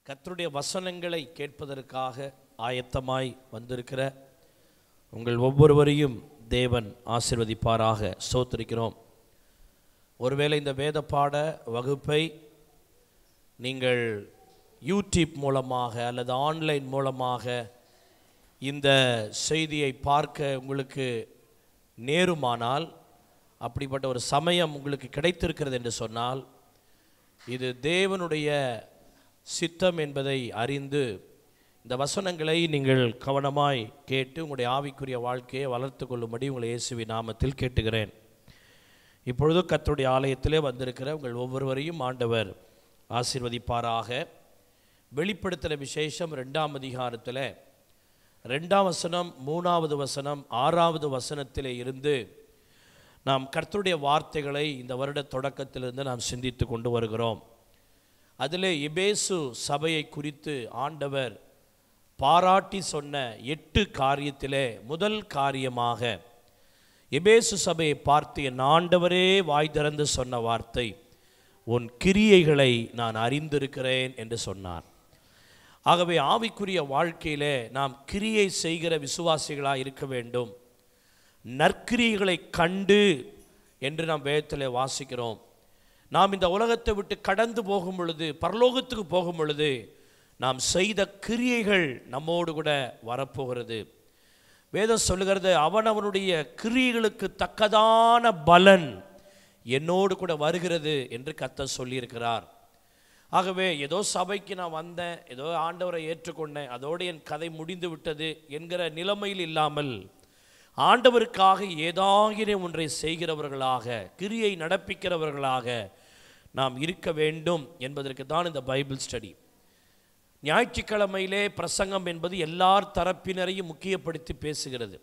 கர்த்தருடைய வசனங்களை கேட்பதற்காக ஆயத்தமாய் வந்திருக்கிற உங்கள் ஒவ்வொருவரையும் தேவன் ஆசிர்வதிப்பாராக ஸ்தோத்திரிக்கிறோம் ஒருவேளை இந்த வேத பாட வகுப்பை நீங்கள் யூடியூப் மூலமாக அல்லது ஆன்லைன் மூலமாக இந்த செய்தியை பார்க்க உங்களுக்கு நேருமானால் அப்படிப்பட்ட ஒரு சமயம் உங்களுக்கு கிடைத்திருக்கிறது என்று சொன்னால் இது தேவனுடைய சித்தம் என்பதை அறிந்து இந்த வசனங்களை நீங்கள் கவனமாய் கேட்டு உங்களுடைய ஆவிக்குரிய வாழ்க்கையை வளர்த்து கொள்ளும்படி உங்களை இயேசுவி நாமத்தில் கேட்டுகிறேன் இப்பொழுது கர்த்தருடைய ஆலயத்திலே வந்திருக்கிற உங்கள் ஒவ்வொருவரையும் ஆண்டவர் ஆசீர்வதிப்பாராக வெளிப்படுத்தல விசேஷம் ரெண்டாம் அதிகாரத்தில் ரெண்டாம் வசனம் மூணாவது வசனம் ஆறாவது வசனத்திலே இருந்து நாம் கர்த்தருடைய வார்த்தைகளை இந்த வருட தொடக்கத்திலிருந்து நாம் சிந்தித்து கொண்டு வருகிறோம் அதிலே எபேசு சபையை குறித்து ஆண்டவர் பாராட்டி சொன்ன எட்டு காரியத்திலே முதல் காரியமாக எபேசு சபையை பார்த்து என் ஆண்டவரே வாய் திறந்து சொன்ன வார்த்தை உன் கிரியைகளை நான் அறிந்திருக்கிறேன் என்று சொன்னார் ஆகவே ஆவிக்குரிய வாழ்க்கையிலே நாம் கிரியை செய்கிற விசுவாசிகளாக இருக்க வேண்டும் நற்கிரியைகளை கண்டு என்று நாம் வேதத்தில் வாசிக்கிறோம் நாம் இந்த உலகத்தை விட்டு கடந்து போகும் பொழுது பரலோகத்துக்கு போகும் பொழுது நாம் செய்த கிரியைகள் நம்மோடு கூட வரப்போகிறது வேதம் சொல்லுகிறது அவன் அவனுடைய கிரியைகளுக்கு தக்கதான பலன் என்னோடு கூட வருகிறது என்று கத்த சொல்லியிருக்கிறார் ஆகவே ஏதோ சபைக்கு நான் வந்தேன் ஏதோ ஆண்டவரை ஏற்றுக்கொண்டேன் அதோடு என் கதை முடிந்து விட்டது என்கிற நிலைமையில் இல்லாமல் ஆண்டவருக்காக ஏதாகிற ஒன்றை செய்கிறவர்களாக கிரியை நடப்பிக்கிறவர்களாக நாம் இருக்க வேண்டும் என்பதற்கு தான் இந்த பைபிள் ஸ்டடி ஞாயிற்றுக்கிழமையிலே பிரசங்கம் என்பது எல்லார் தரப்பினரையும் முக்கியப்படுத்தி பேசுகிறது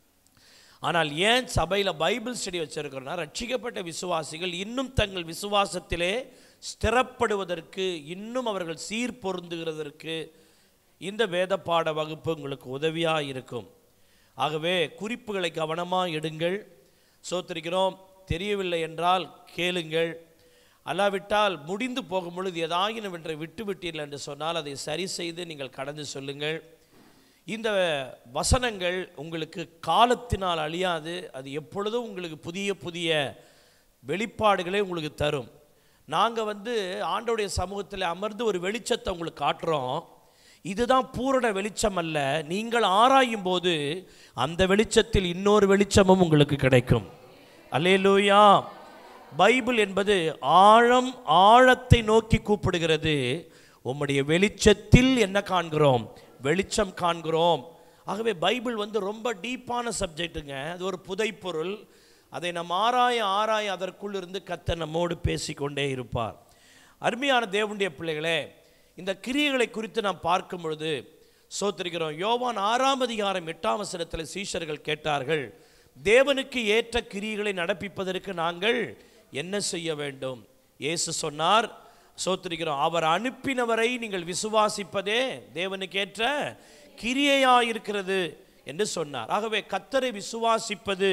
ஆனால் ஏன் சபையில் பைபிள் ஸ்டடி வச்சிருக்கிறோம்னா ரட்சிக்கப்பட்ட விசுவாசிகள் இன்னும் தங்கள் விசுவாசத்திலே ஸ்திரப்படுவதற்கு இன்னும் அவர்கள் சீர் பொருந்துகிறதற்கு இந்த வேத பாட வகுப்பு உங்களுக்கு உதவியாக இருக்கும் ஆகவே குறிப்புகளை கவனமாக எடுங்கள் சோத்திருக்கிறோம் தெரியவில்லை என்றால் கேளுங்கள் அல்லாவிட்டால் முடிந்து போகும் பொழுது ஏதாயினும் என்று விட்டு விட்டீர்கள் என்று சொன்னால் அதை சரி செய்து நீங்கள் கடந்து சொல்லுங்கள் இந்த வசனங்கள் உங்களுக்கு காலத்தினால் அழியாது அது எப்பொழுதும் உங்களுக்கு புதிய புதிய வெளிப்பாடுகளை உங்களுக்கு தரும் நாங்கள் வந்து ஆண்டோடைய சமூகத்தில் அமர்ந்து ஒரு வெளிச்சத்தை உங்களுக்கு காட்டுறோம் இதுதான் பூரண வெளிச்சம் அல்ல நீங்கள் ஆராயும் போது அந்த வெளிச்சத்தில் இன்னொரு வெளிச்சமும் உங்களுக்கு கிடைக்கும் அல்லேலூயா பைபிள் என்பது ஆழம் ஆழத்தை நோக்கி கூப்பிடுகிறது உம்முடைய வெளிச்சத்தில் என்ன காண்கிறோம் வெளிச்சம் காண்கிறோம் ஆகவே பைபிள் வந்து ரொம்ப டீப்பான சப்ஜெக்ட்டுங்க அது ஒரு புதைப்பொருள் அதை நம் ஆராய ஆராய அதற்குள் இருந்து கத்த நம்மோடு பேசிக்கொண்டே இருப்பார் அருமையான தேவனுடைய பிள்ளைகளே இந்த கிரியைகளை குறித்து நாம் பார்க்கும் பொழுது சோத்திருக்கிறோம் யோவான் ஆறாம் அதிகாரம் எட்டாம் வசனத்தில் சீஷர்கள் கேட்டார்கள் தேவனுக்கு ஏற்ற கிரியைகளை நடப்பிப்பதற்கு நாங்கள் என்ன செய்ய வேண்டும் இயேசு சொன்னார் சோத்திருக்கிறோம் அவர் அனுப்பினவரை நீங்கள் விசுவாசிப்பதே தேவனுக்கு ஏற்ற கிரியையாயிருக்கிறது என்று சொன்னார் ஆகவே கத்தரை விசுவாசிப்பது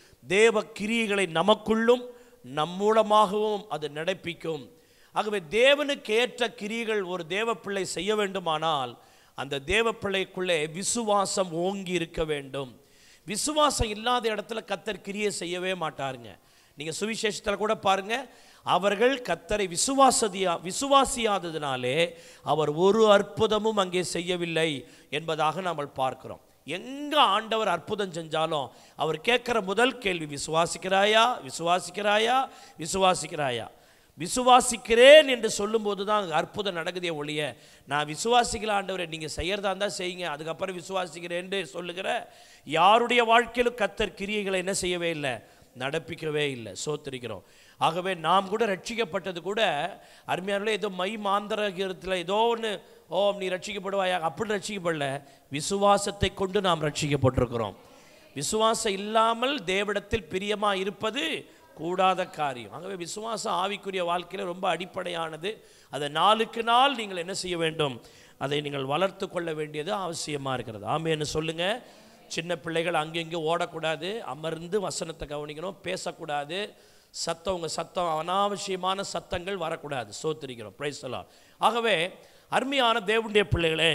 தேவ கிரியைகளை நமக்குள்ளும் நம் மூலமாகவும் அது நடப்பிக்கும் ஆகவே தேவனுக்கு ஏற்ற கிரியைகள் ஒரு தேவ பிள்ளை செய்ய வேண்டுமானால் அந்த தேவ பிள்ளைக்குள்ளே விசுவாசம் ஓங்கி இருக்க வேண்டும் விசுவாசம் இல்லாத இடத்துல கத்தர் கிரியை செய்யவே மாட்டாருங்க நீங்கள் சுவிசேஷத்தில் கூட பாருங்க அவர்கள் கத்தரை விசுவாசதியா விசுவாசியாததினாலே அவர் ஒரு அற்புதமும் அங்கே செய்யவில்லை என்பதாக நாம் பார்க்கிறோம் எங்க ஆண்டவர் அற்புதம் செஞ்சாலும் அவர் கேட்குற முதல் கேள்வி விசுவாசிக்கிறாயா விசுவாசிக்கிறாயா விசுவாசிக்கிறாயா விசுவாசிக்கிறேன் என்று சொல்லும்போது தான் அங்கே அற்புதம் நடக்குதே ஒழிய நான் விசுவாசிக்கல ஆண்டவரை நீங்கள் செய்யறதா இருந்தால் செய்யுங்க அதுக்கப்புறம் விசுவாசிக்கிறேன்னு சொல்லுகிற யாருடைய வாழ்க்கையிலும் கத்தர் கிரியைகளை என்ன செய்யவே இல்லை நடப்பிக்கவே இல்லை சோத்திருக்கிறோம் ஆகவே நாம் கூட ரட்சிக்கப்பட்டது கூட அருமையானே ஏதோ மை மாந்திரத்தில் ஏதோ ஒன்று ஓ நீ ரட்சிக்கப்படுவாயா அப்படி ரட்சிக்கப்படல விசுவாசத்தை கொண்டு நாம் ரட்சிக்கப்பட்டிருக்கிறோம் விசுவாசம் இல்லாமல் தேவடத்தில் பிரியமாக இருப்பது கூடாத காரியம் ஆகவே விசுவாசம் ஆவிக்குரிய வாழ்க்கையில் ரொம்ப அடிப்படையானது அதை நாளுக்கு நாள் நீங்கள் என்ன செய்ய வேண்டும் அதை நீங்கள் வளர்த்து கொள்ள வேண்டியது அவசியமாக இருக்கிறது ஆமேன்னு சொல்லுங்கள் சின்ன பிள்ளைகள் அங்கெங்கே ஓடக்கூடாது அமர்ந்து வசனத்தை கவனிக்கணும் பேசக்கூடாது சத்தம் உங்கள் சத்தம் அனாவசியமான சத்தங்கள் வரக்கூடாது சோத்திரிக்கிறோம் பிரைஸ்லாம் ஆகவே அருமையான தேவனுடைய பிள்ளைகளே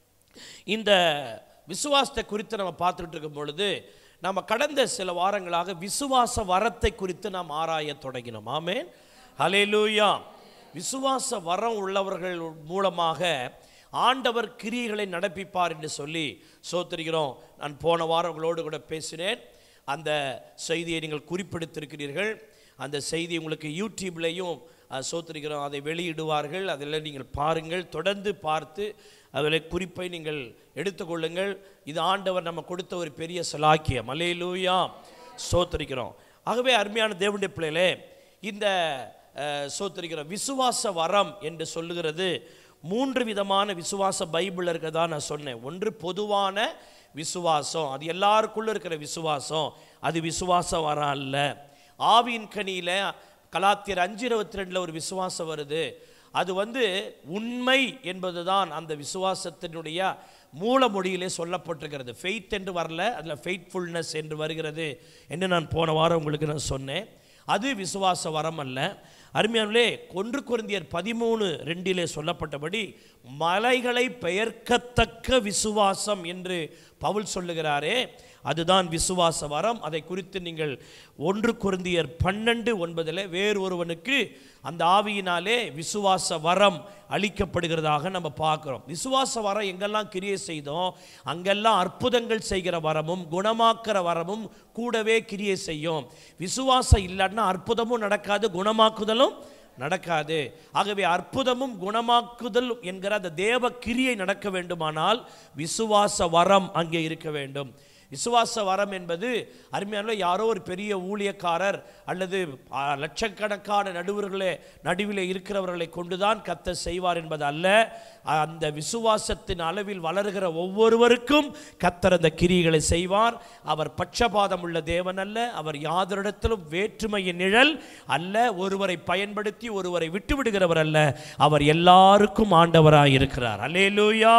இந்த விசுவாசத்தை குறித்து நம்ம பார்த்துட்டு இருக்கும் பொழுது நம்ம கடந்த சில வாரங்களாக விசுவாச வரத்தை குறித்து நாம் ஆராய தொடங்கினோம் ஆமென் ஹalleluya விசுவாச வரம் உள்ளவர்கள் மூலமாக ஆண்டவர் கிரியைகளை நடப்பிப்பார் என்று சொல்லி சோத்திருக்கிறோம் நான் போன வாரம் உங்களோடு கூட பேசினேன் அந்த செய்தியை நீங்கள் குறிப்பிடுத்திருக்கிறீர்கள் அந்த செய்தி உங்களுக்கு யூடியூப்லேயும் சோத்திருக்கிறோம் அதை வெளியிடுவார்கள் அதில் நீங்கள் பாருங்கள் தொடர்ந்து பார்த்து அதில் குறிப்பை நீங்கள் எடுத்துக்கொள்ளுங்கள் இது ஆண்டவர் நம்ம கொடுத்த ஒரு பெரிய சலாக்கியம் அலேலூயா சோத்திருக்கிறோம் ஆகவே அருமையான தேவனுடைய பிள்ளைகளே இந்த அஹ், சோத்திருக்கிறோம் விசுவாச வரம் என்று சொல்லுகிறது மூன்று விதமான விசுவாச பைபிள் இருக்கதா நான் சொன்னேன் ஒன்று பொதுவான விசுவாசம் அது எல்லாருக்குள்ள இருக்கிற விசுவாசம் அது விசுவாச வரம் அல்ல ஆவியின் கனியில கலாத்தியர் அஞ்சு இருபத்தி ரெண்டில் ஒரு விசுவாசம் வருது அது வந்து உண்மை என்பதுதான் அந்த விசுவாசத்தினுடைய மூல மொழியிலே சொல்லப்பட்டிருக்கிறது ஃபெய்த் என்று வரல அதில் ஃபெய்த்ஃபுல்னஸ் என்று வருகிறது என்று நான் போன வாரம் உங்களுக்கு நான் சொன்னேன் அது விசுவாச வரம் அல்ல அருமையானே கொன்று குருந்தியர் பதிமூணு ரெண்டிலே சொல்லப்பட்டபடி மலைகளை பெயர்க்கத்தக்க விசுவாசம் என்று பவுல் சொல்லுகிறாரே அதுதான் விசுவாச வரம் அதை குறித்து நீங்கள் ஒன்று குருந்தியர் பன்னெண்டு ஒன்பதில் வேறு ஒருவனுக்கு அந்த ஆவியினாலே விசுவாச வரம் அளிக்கப்படுகிறதாக நம்ம பார்க்குறோம் விசுவாச வரம் எங்கெல்லாம் கிரியை செய்தோம் அங்கெல்லாம் அற்புதங்கள் செய்கிற வரமும் குணமாக்குற வரமும் கூடவே கிரியை செய்யும் விசுவாசம் இல்லைன்னா அற்புதமும் நடக்காது குணமாக்குதலும் நடக்காது ஆகவே அற்புதமும் குணமாக்குதல் என்கிற அந்த தேவ கிரியை நடக்க வேண்டுமானால் விசுவாச வரம் அங்கே இருக்க வேண்டும் விசுவாச வரம் என்பது அருமையான யாரோ ஒரு பெரிய ஊழியக்காரர் அல்லது ஆ, லட்சக்கணக்கான நடுவர்களே நடுவில் இருக்கிறவர்களை கொண்டுதான் கத்த செய்வார் என்பது அல்ல அந்த விசுவாசத்தின் அளவில் வளர்கிற ஒவ்வொருவருக்கும் கத்தர் அந்த கிரிகளை செய்வார் அவர் பட்சபாதம் உள்ள தேவன் அல்ல அவர் யாதரிடத்திலும் வேற்றுமையின் நிழல் அல்ல ஒருவரை பயன்படுத்தி ஒருவரை விட்டு விடுகிறவர் அல்ல அவர் எல்லாருக்கும் ஆண்டவராய் இருக்கிறார் அல்லேலூயா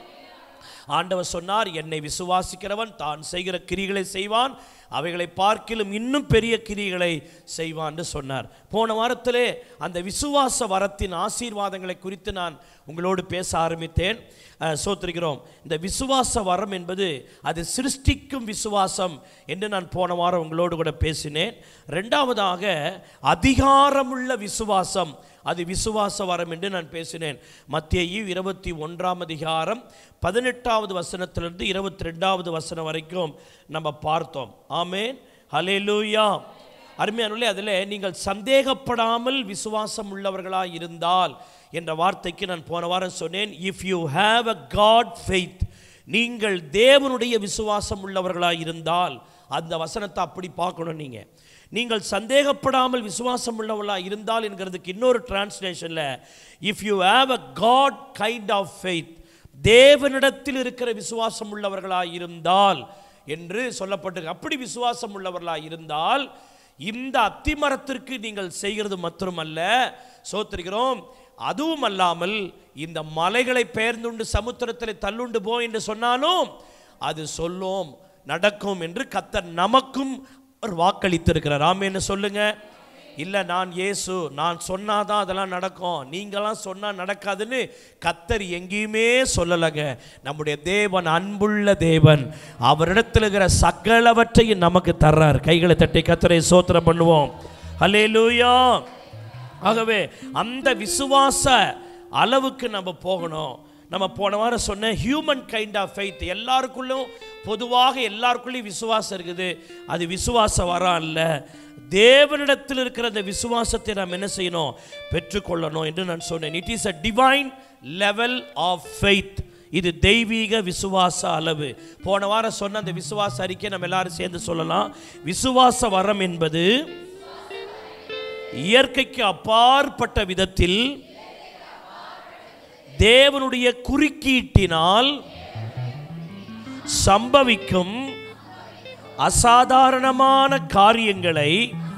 ஆண்டவர் சொன்னார் என்னை விசுவாசிக்கிறவன் தான் செய்கிற கிரிகளை செய்வான் அவைகளை பார்க்கிலும் இன்னும் பெரிய கிரிகளை செய்வான் என்று சொன்னார் போன வாரத்திலே அந்த விசுவாச வரத்தின் ஆசீர்வாதங்களை குறித்து நான் உங்களோடு பேச ஆரம்பித்தேன் அஹ், சோத்திருக்கிறோம் இந்த விசுவாச வரம் என்பது அது சிருஷ்டிக்கும் விசுவாசம் என்று நான் போன வாரம் உங்களோடு கூட பேசினேன் ரெண்டாவதாக அதிகாரமுள்ள விசுவாசம் அது விசுவாச வரம் என்று நான் பேசினேன் மத்திய இருபத்தி ஒன்றாம் அதிகாரம் பதினெட்டாவது வசனத்திலிருந்து இருபத்தி ரெண்டாவது வசனம் வரைக்கும் நம்ம பார்த்தோம் ஆமேன் ஹalleluya அருமையானே அதில் நீங்கள் சந்தேகப்படாமல் விசுவாசம் உள்ளவர்களாக இருந்தால் என்ற வார்த்தைக்கு நான் போன வாரம் சொன்னேன் if you have a God faith நீங்கள் தேவனுடைய விசுவாசம் உள்ளவர்களாக இருந்தால் அந்த வசனத்தை அப்படி பார்க்கணும் நீங்கள் நீங்கள் சந்தேகப்படாமல் விசுவாசம் உள்ளவர்களாக இருந்தால் என்கிறதுக்கு இன்னொரு டிரான்ஸ்லேஷனில் if you have a God kind of faith தேவனிடத்தில் இருக்கிற விசுவாசம் உள்ளவர்களாக இருந்தால் என்று சொல்லப்பட்டிருக்கு அப்படி விசுவாசம் உள்ளவர்களாக இருந்தால் இந்த அத்திமரத்திற்கு நீங்கள் செய்கிறது மட்டுமல்ல சோத்திருக்கிறோம் அதுவும் அல்லாமல் இந்த மலைகளை பெயர்ந்துண்டு சமுத்திரத்தில் தள்ளுண்டு போ என்று சொன்னாலும் அது சொல்லும் நடக்கும் என்று கத்தர் நமக்கும் ஒரு வாக்களித்திருக்கிறார் ஆமேன்னு சொல்லுங்க இல்லை நான் இயேசு நான் சொன்னாதான் அதெல்லாம் நடக்கும் நீங்களாம் சொன்னால் நடக்காதுன்னு கத்தர் எங்கேயுமே சொல்லலைங்க நம்முடைய தேவன் அன்புள்ள தேவன் அவரிடத்தில் இருக்கிற சகலவற்றையும் நமக்கு தர்றார் கைகளை தட்டி கத்தரை சோத்திரம் பண்ணுவோம் ஹalleluya ஆகவே அந்த விசுவாச அளவுக்கு நம்ம போகணும் நம்ம போன வாரம் சொன்ன ஹியூமன் கைண்ட் ஆஃப் ஃபெய்த் எல்லாருக்குள்ளும் பொதுவாக எல்லாருக்குள்ளேயும் விசுவாசம் இருக்குது அது விசுவாச வரம் அல்ல தேவனிடத்தில் இருக்கிற அந்த விசுவாசத்தை நாம் என்ன செய்யணும் பெற்றுக்கொள்ளணும் என்று நான் சொன்னேன் it is a divine level of faith இது தெய்வீக விசுவாச அளவு போன வாரம் சொன்ன அந்த விசுவாச அறிக்கை நம்ம எல்லாரும் சேர்ந்து சொல்லலாம் விசுவாச வரம் என்பது இயற்கைக்கு அப்பாற்பட்ட விதத்தில் தேவனுடைய குறுக்கீட்டினால் சம்பவிக்கும் அசாதாரணமான காரியங்களை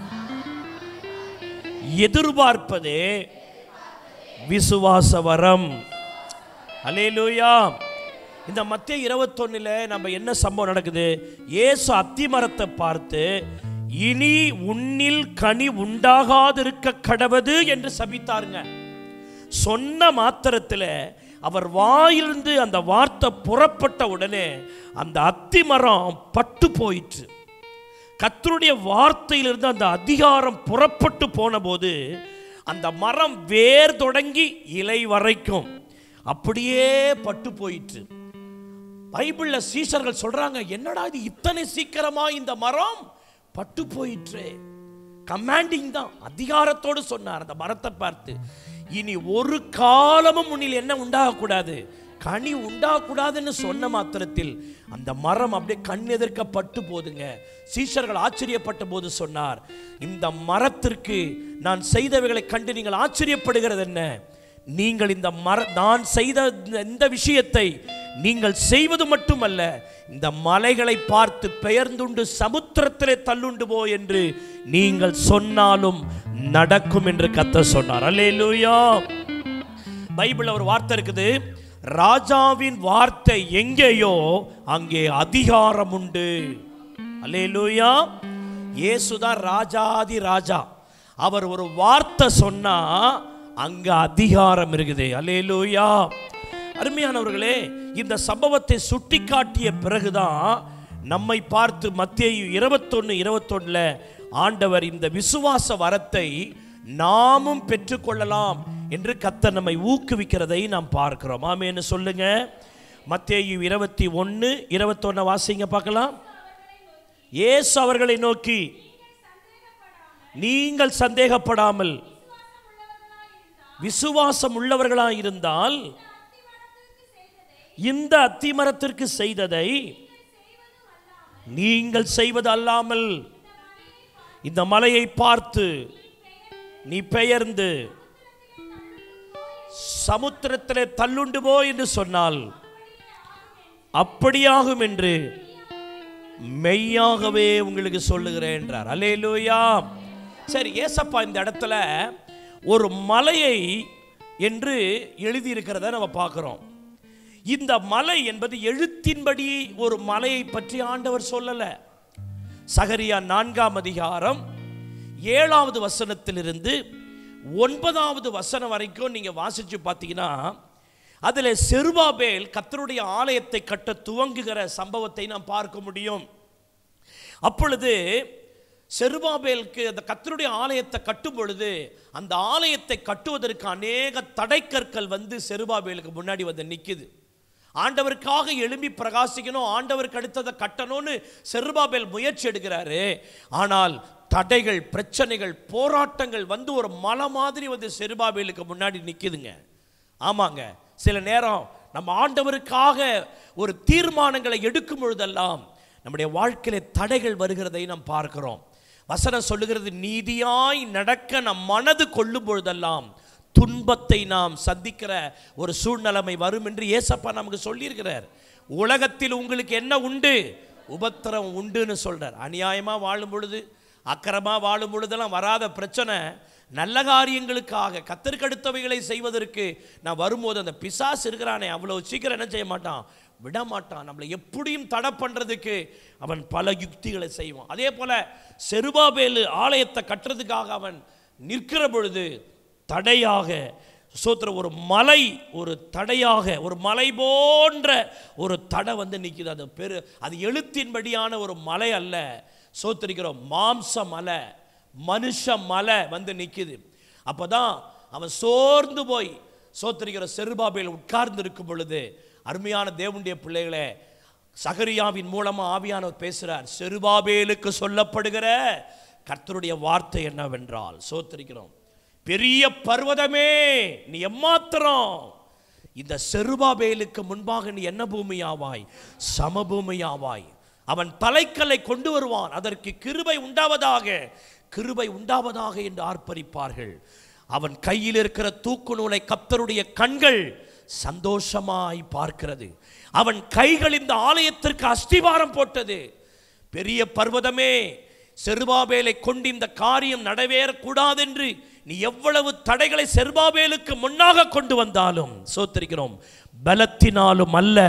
எதிர்பார்ப்பதே விசுவாச வரம் அலேலூயா இந்த மத்திய இருபத்தொன்னில் நம்ம என்ன சம்பவம் நடக்குது இயேசு அத்திமரத்தை பார்த்து இனி உன்னில் கனி உண்டாகாதிருக்க கடவது என்று சபித்தாருங்க சொன்ன மாத்திரத்தில் அவர் வாயிலிருந்து அந்த வார்த்தை புறப்பட்ட உடனே அந்த அத்தி மரம் பட்டு போயிற்று கர்த்தருடைய வார்த்தையிலிருந்து அந்த அதிகாரம் புறப்பட்டு போன போது அந்த மரம் வேர் தொடங்கி இலை வரைக்கும் அப்படியே பட்டு போயிற்று பைபிள்ல சீஷர்கள் சொல்றாங்க என்னடா இது இத்தனை சீக்கிரமா இந்த மரம் பட்டு போயிற்று கமாண்டிங் தான் அதிகாரத்தோடு சொன்னார் அந்த மரத்தை பார்த்து இனி ஒரு காலமும் உன்னில் என்ன உண்டாகக்கூடாது கனி உண்டாகக்கூடாதுன்னு சொன்ன மாத்திரத்தில் அந்த மரம் அப்படியே கண் எதிர்க்க பட்டு போதுங்க சீஷர்கள் ஆச்சரியப்பட்ட போது சொன்னார் இந்த மரத்திற்கு நான் செய்தவைகளை கண்டு நீங்கள் ஆச்சரியப்படுகிறது என்ன நீங்கள் இந்த மர நான் செய்த இந்த- இந்த விஷயத்தை நீங்கள் செய்வது மட்டுமல்ல இந்த மலைகளை பார்த்து பெயர்ந்துண்டு சமுத்திரத்திலே தள்ளுண்டு போ என்று நீங்கள் சொன்னாலும் நடக்கும் என்று கத்த சொன்னார் அல்லேலூயா பைபிள்ல ஒரு வார்த்தை இருக்குது ராஜாவின் வார்த்தை எங்கேயோ அங்கே அதிகாரம் உண்டு அல்லேலூயா இயேசுதான் ராஜாதி ராஜா அவர் ஒரு வார்த்தை சொன்னா அங்க அதிகாரம் இருக்குது அல்லேலூயா அருமையானவர்களே இந்த சம்பவத்தை சுட்டிக்காட்டிய பிறகுதான் நம்மை பார்த்து மத்தேயு இருபத்தொன்னு இருபத்தொன்னுல ஆண்டவர் இந்த விசுவாச வரத்தை நாமும் பெற்றுக்கொள்ளலாம் என்று கத்தர் நம்மை ஊக்குவிக்கிறதை நாம் பார்க்கிறோம் ஆமேன்னு சொல்லுங்க மத்தேயு இருபத்தி ஒன்று இருபத்தொன்னு வாசிங்க பார்க்கலாம் இயேசு அவர்களை நோக்கி நீங்கள் சந்தேகப்படாமல் விசுவாசம் உள்ளவர்களாய் இருந்தால் இந்த அத்திமரத்திற்கு செய்ததை நீங்கள் செய்வது அல்லாமல் இந்த மலையை பார்த்து நீ பெயர்ந்து சமுத்திரத்திலே தள்ளுண்டு போ என்று சொன்னால் அப்படியாகும் என்று மெய்யாகவே உங்களுக்கு சொல்லுகிறேன் என்றார் அல்லேலூயா சரி ஏசப்பா இந்த இடத்துல ஒரு மலையை என்று எழுதியிருக்கிறத நம்ம பார்க்குறோம் இந்த மலை என்பது எழுத்தின்படி ஒரு மலையை பற்றி ஆண்டவர் சொல்லலை சகரியா நான்காம் அதிகாரம் ஏழாவது வசனத்திலிருந்து ஒன்பதாவது வசனம் வரைக்கும் நீங்க வாசிச்சு பார்த்தீங்கன்னா அதில் செருபாபேல் கர்த்தருடைய ஆலயத்தை கட்ட துவங்குகிற சம்பவத்தை நாம் பார்க்க முடியும் அப்பொழுது செருபாபேலுக்கு அந்த கர்த்தருடைய ஆலயத்தை கட்டும் பொழுது அந்த ஆலயத்தை கட்டுவதற்கு அநேக தடைக்கற்கள் வந்து செருபாபேலுக்கு முன்னாடி வந்து நிக்குது ஆண்டவருக்காக எழும்பி பிரகாசிக்கணும் ஆண்டவருக்கு அடுத்ததை கட்டணும்னு செருபாபேல் முயற்சி எடுக்கிறாரு ஆனால் தடைகள் பிரச்சனைகள் போராட்டங்கள் வந்து ஒரு மலை மாதிரி வந்து செருபாபேலுக்கு முன்னாடி நிக்குதுங்க ஆமாங்க சில நேரம் நம்ம ஆண்டவருக்காக ஒரு தீர்மானங்களை எடுக்கும் பொழுதெல்லாம் நம்முடைய வாழ்க்கையில தடைகள் வருகிறதை நாம் பார்க்கிறோம் வசனம் சொல்லுகிறது நீதியாய் நடக்க நம் மனது கொள்ளும் பொழுதெல்லாம் துன்பத்தை நாம் சந்திக்கிற ஒரு சூழ்நிலைமை வரும் என்று ஏசப்பா நமக்கு சொல்லியிருக்கிறார் உலகத்தில் உங்களுக்கு என்ன உண்டு உபத்திரம் உண்டுன்னு சொல்றார் அநியாயமா வாழும் பொழுது அக்கிரமா வாழும் பொழுதெல்லாம் வராத பிரச்சனை நல்ல காரியங்களுக்காக கத்தற்கடுத்தவைகளை செய்வதற்கு நான் வரும்போது அந்த பிசாசு இருக்கிறானே அவ்வளோ சீக்கிரம் என்ன செய்ய மாட்டான் விட மாட்டான் நம்மளை எப்படியும் தடை பண்ணுறதுக்கு அவன் பல யுக்திகளை செய்வான் அதே போல செருபாபேலு ஆலயத்தை கட்டுறதுக்காக அவன் நிற்கிற பொழுது தடையாக சோத்திர ஒரு மலை ஒரு தடையாக ஒரு மலை போன்ற ஒரு தடை வந்து நிற்குது அது பெரு அது எழுத்தின்படியான ஒரு மலை அல்ல சோத்திரிக்கிறோம் மாம்ச மலை மனுஷ மலை வந்து நிற்குது அப்பதான் அவன் சோர்ந்து போய் சோத்திரிக்கிற செருபாபேல் உட்கார்ந்து இருக்கும் பொழுது அருமையான தேவனுடைய பிள்ளைகளே சகரியாவின் மூலமா ஆவியானவர் பேசுறார் செருபாபேலுக்கு சொல்லப்படுகிற கர்த்தருடைய வார்த்தை என்னவென்றால் சோத்திரிக்கிறோம் பெரிய பர்வதமே நீ எம்மாத்திரம் இந்த செருபாபேலுக்கு முன்பாக நீ என்ன பூமியாவாய் சமபூமியாவாய் அவன் தலைக்கல்லை கொண்டு வருவான் அதற்கு கிருபை உண்டாவதாக கிருபை உண்டாவதாக என்று ஆர்ப்பரிப்பார்கள் அவன் கையில் இருக்கிற தூக்கு நூலை கப்தருடைய கண்கள் சந்தோஷமாய் பார்க்கிறது அவன் கைகள் இந்த ஆலயத்திற்கு அஸ்திவாரம் போட்டது பெரிய பர்வதமே செருபாபேலை கொண்டு இந்த காரியம் நடவேறக்கூடாதென்று நீ எவ்வளவு தடைகளை செருபாபேலுக்கு முன்னாக கொண்டு வந்தாலும் சோத்திருக்கிறோம் பலத்தினாலும் அல்ல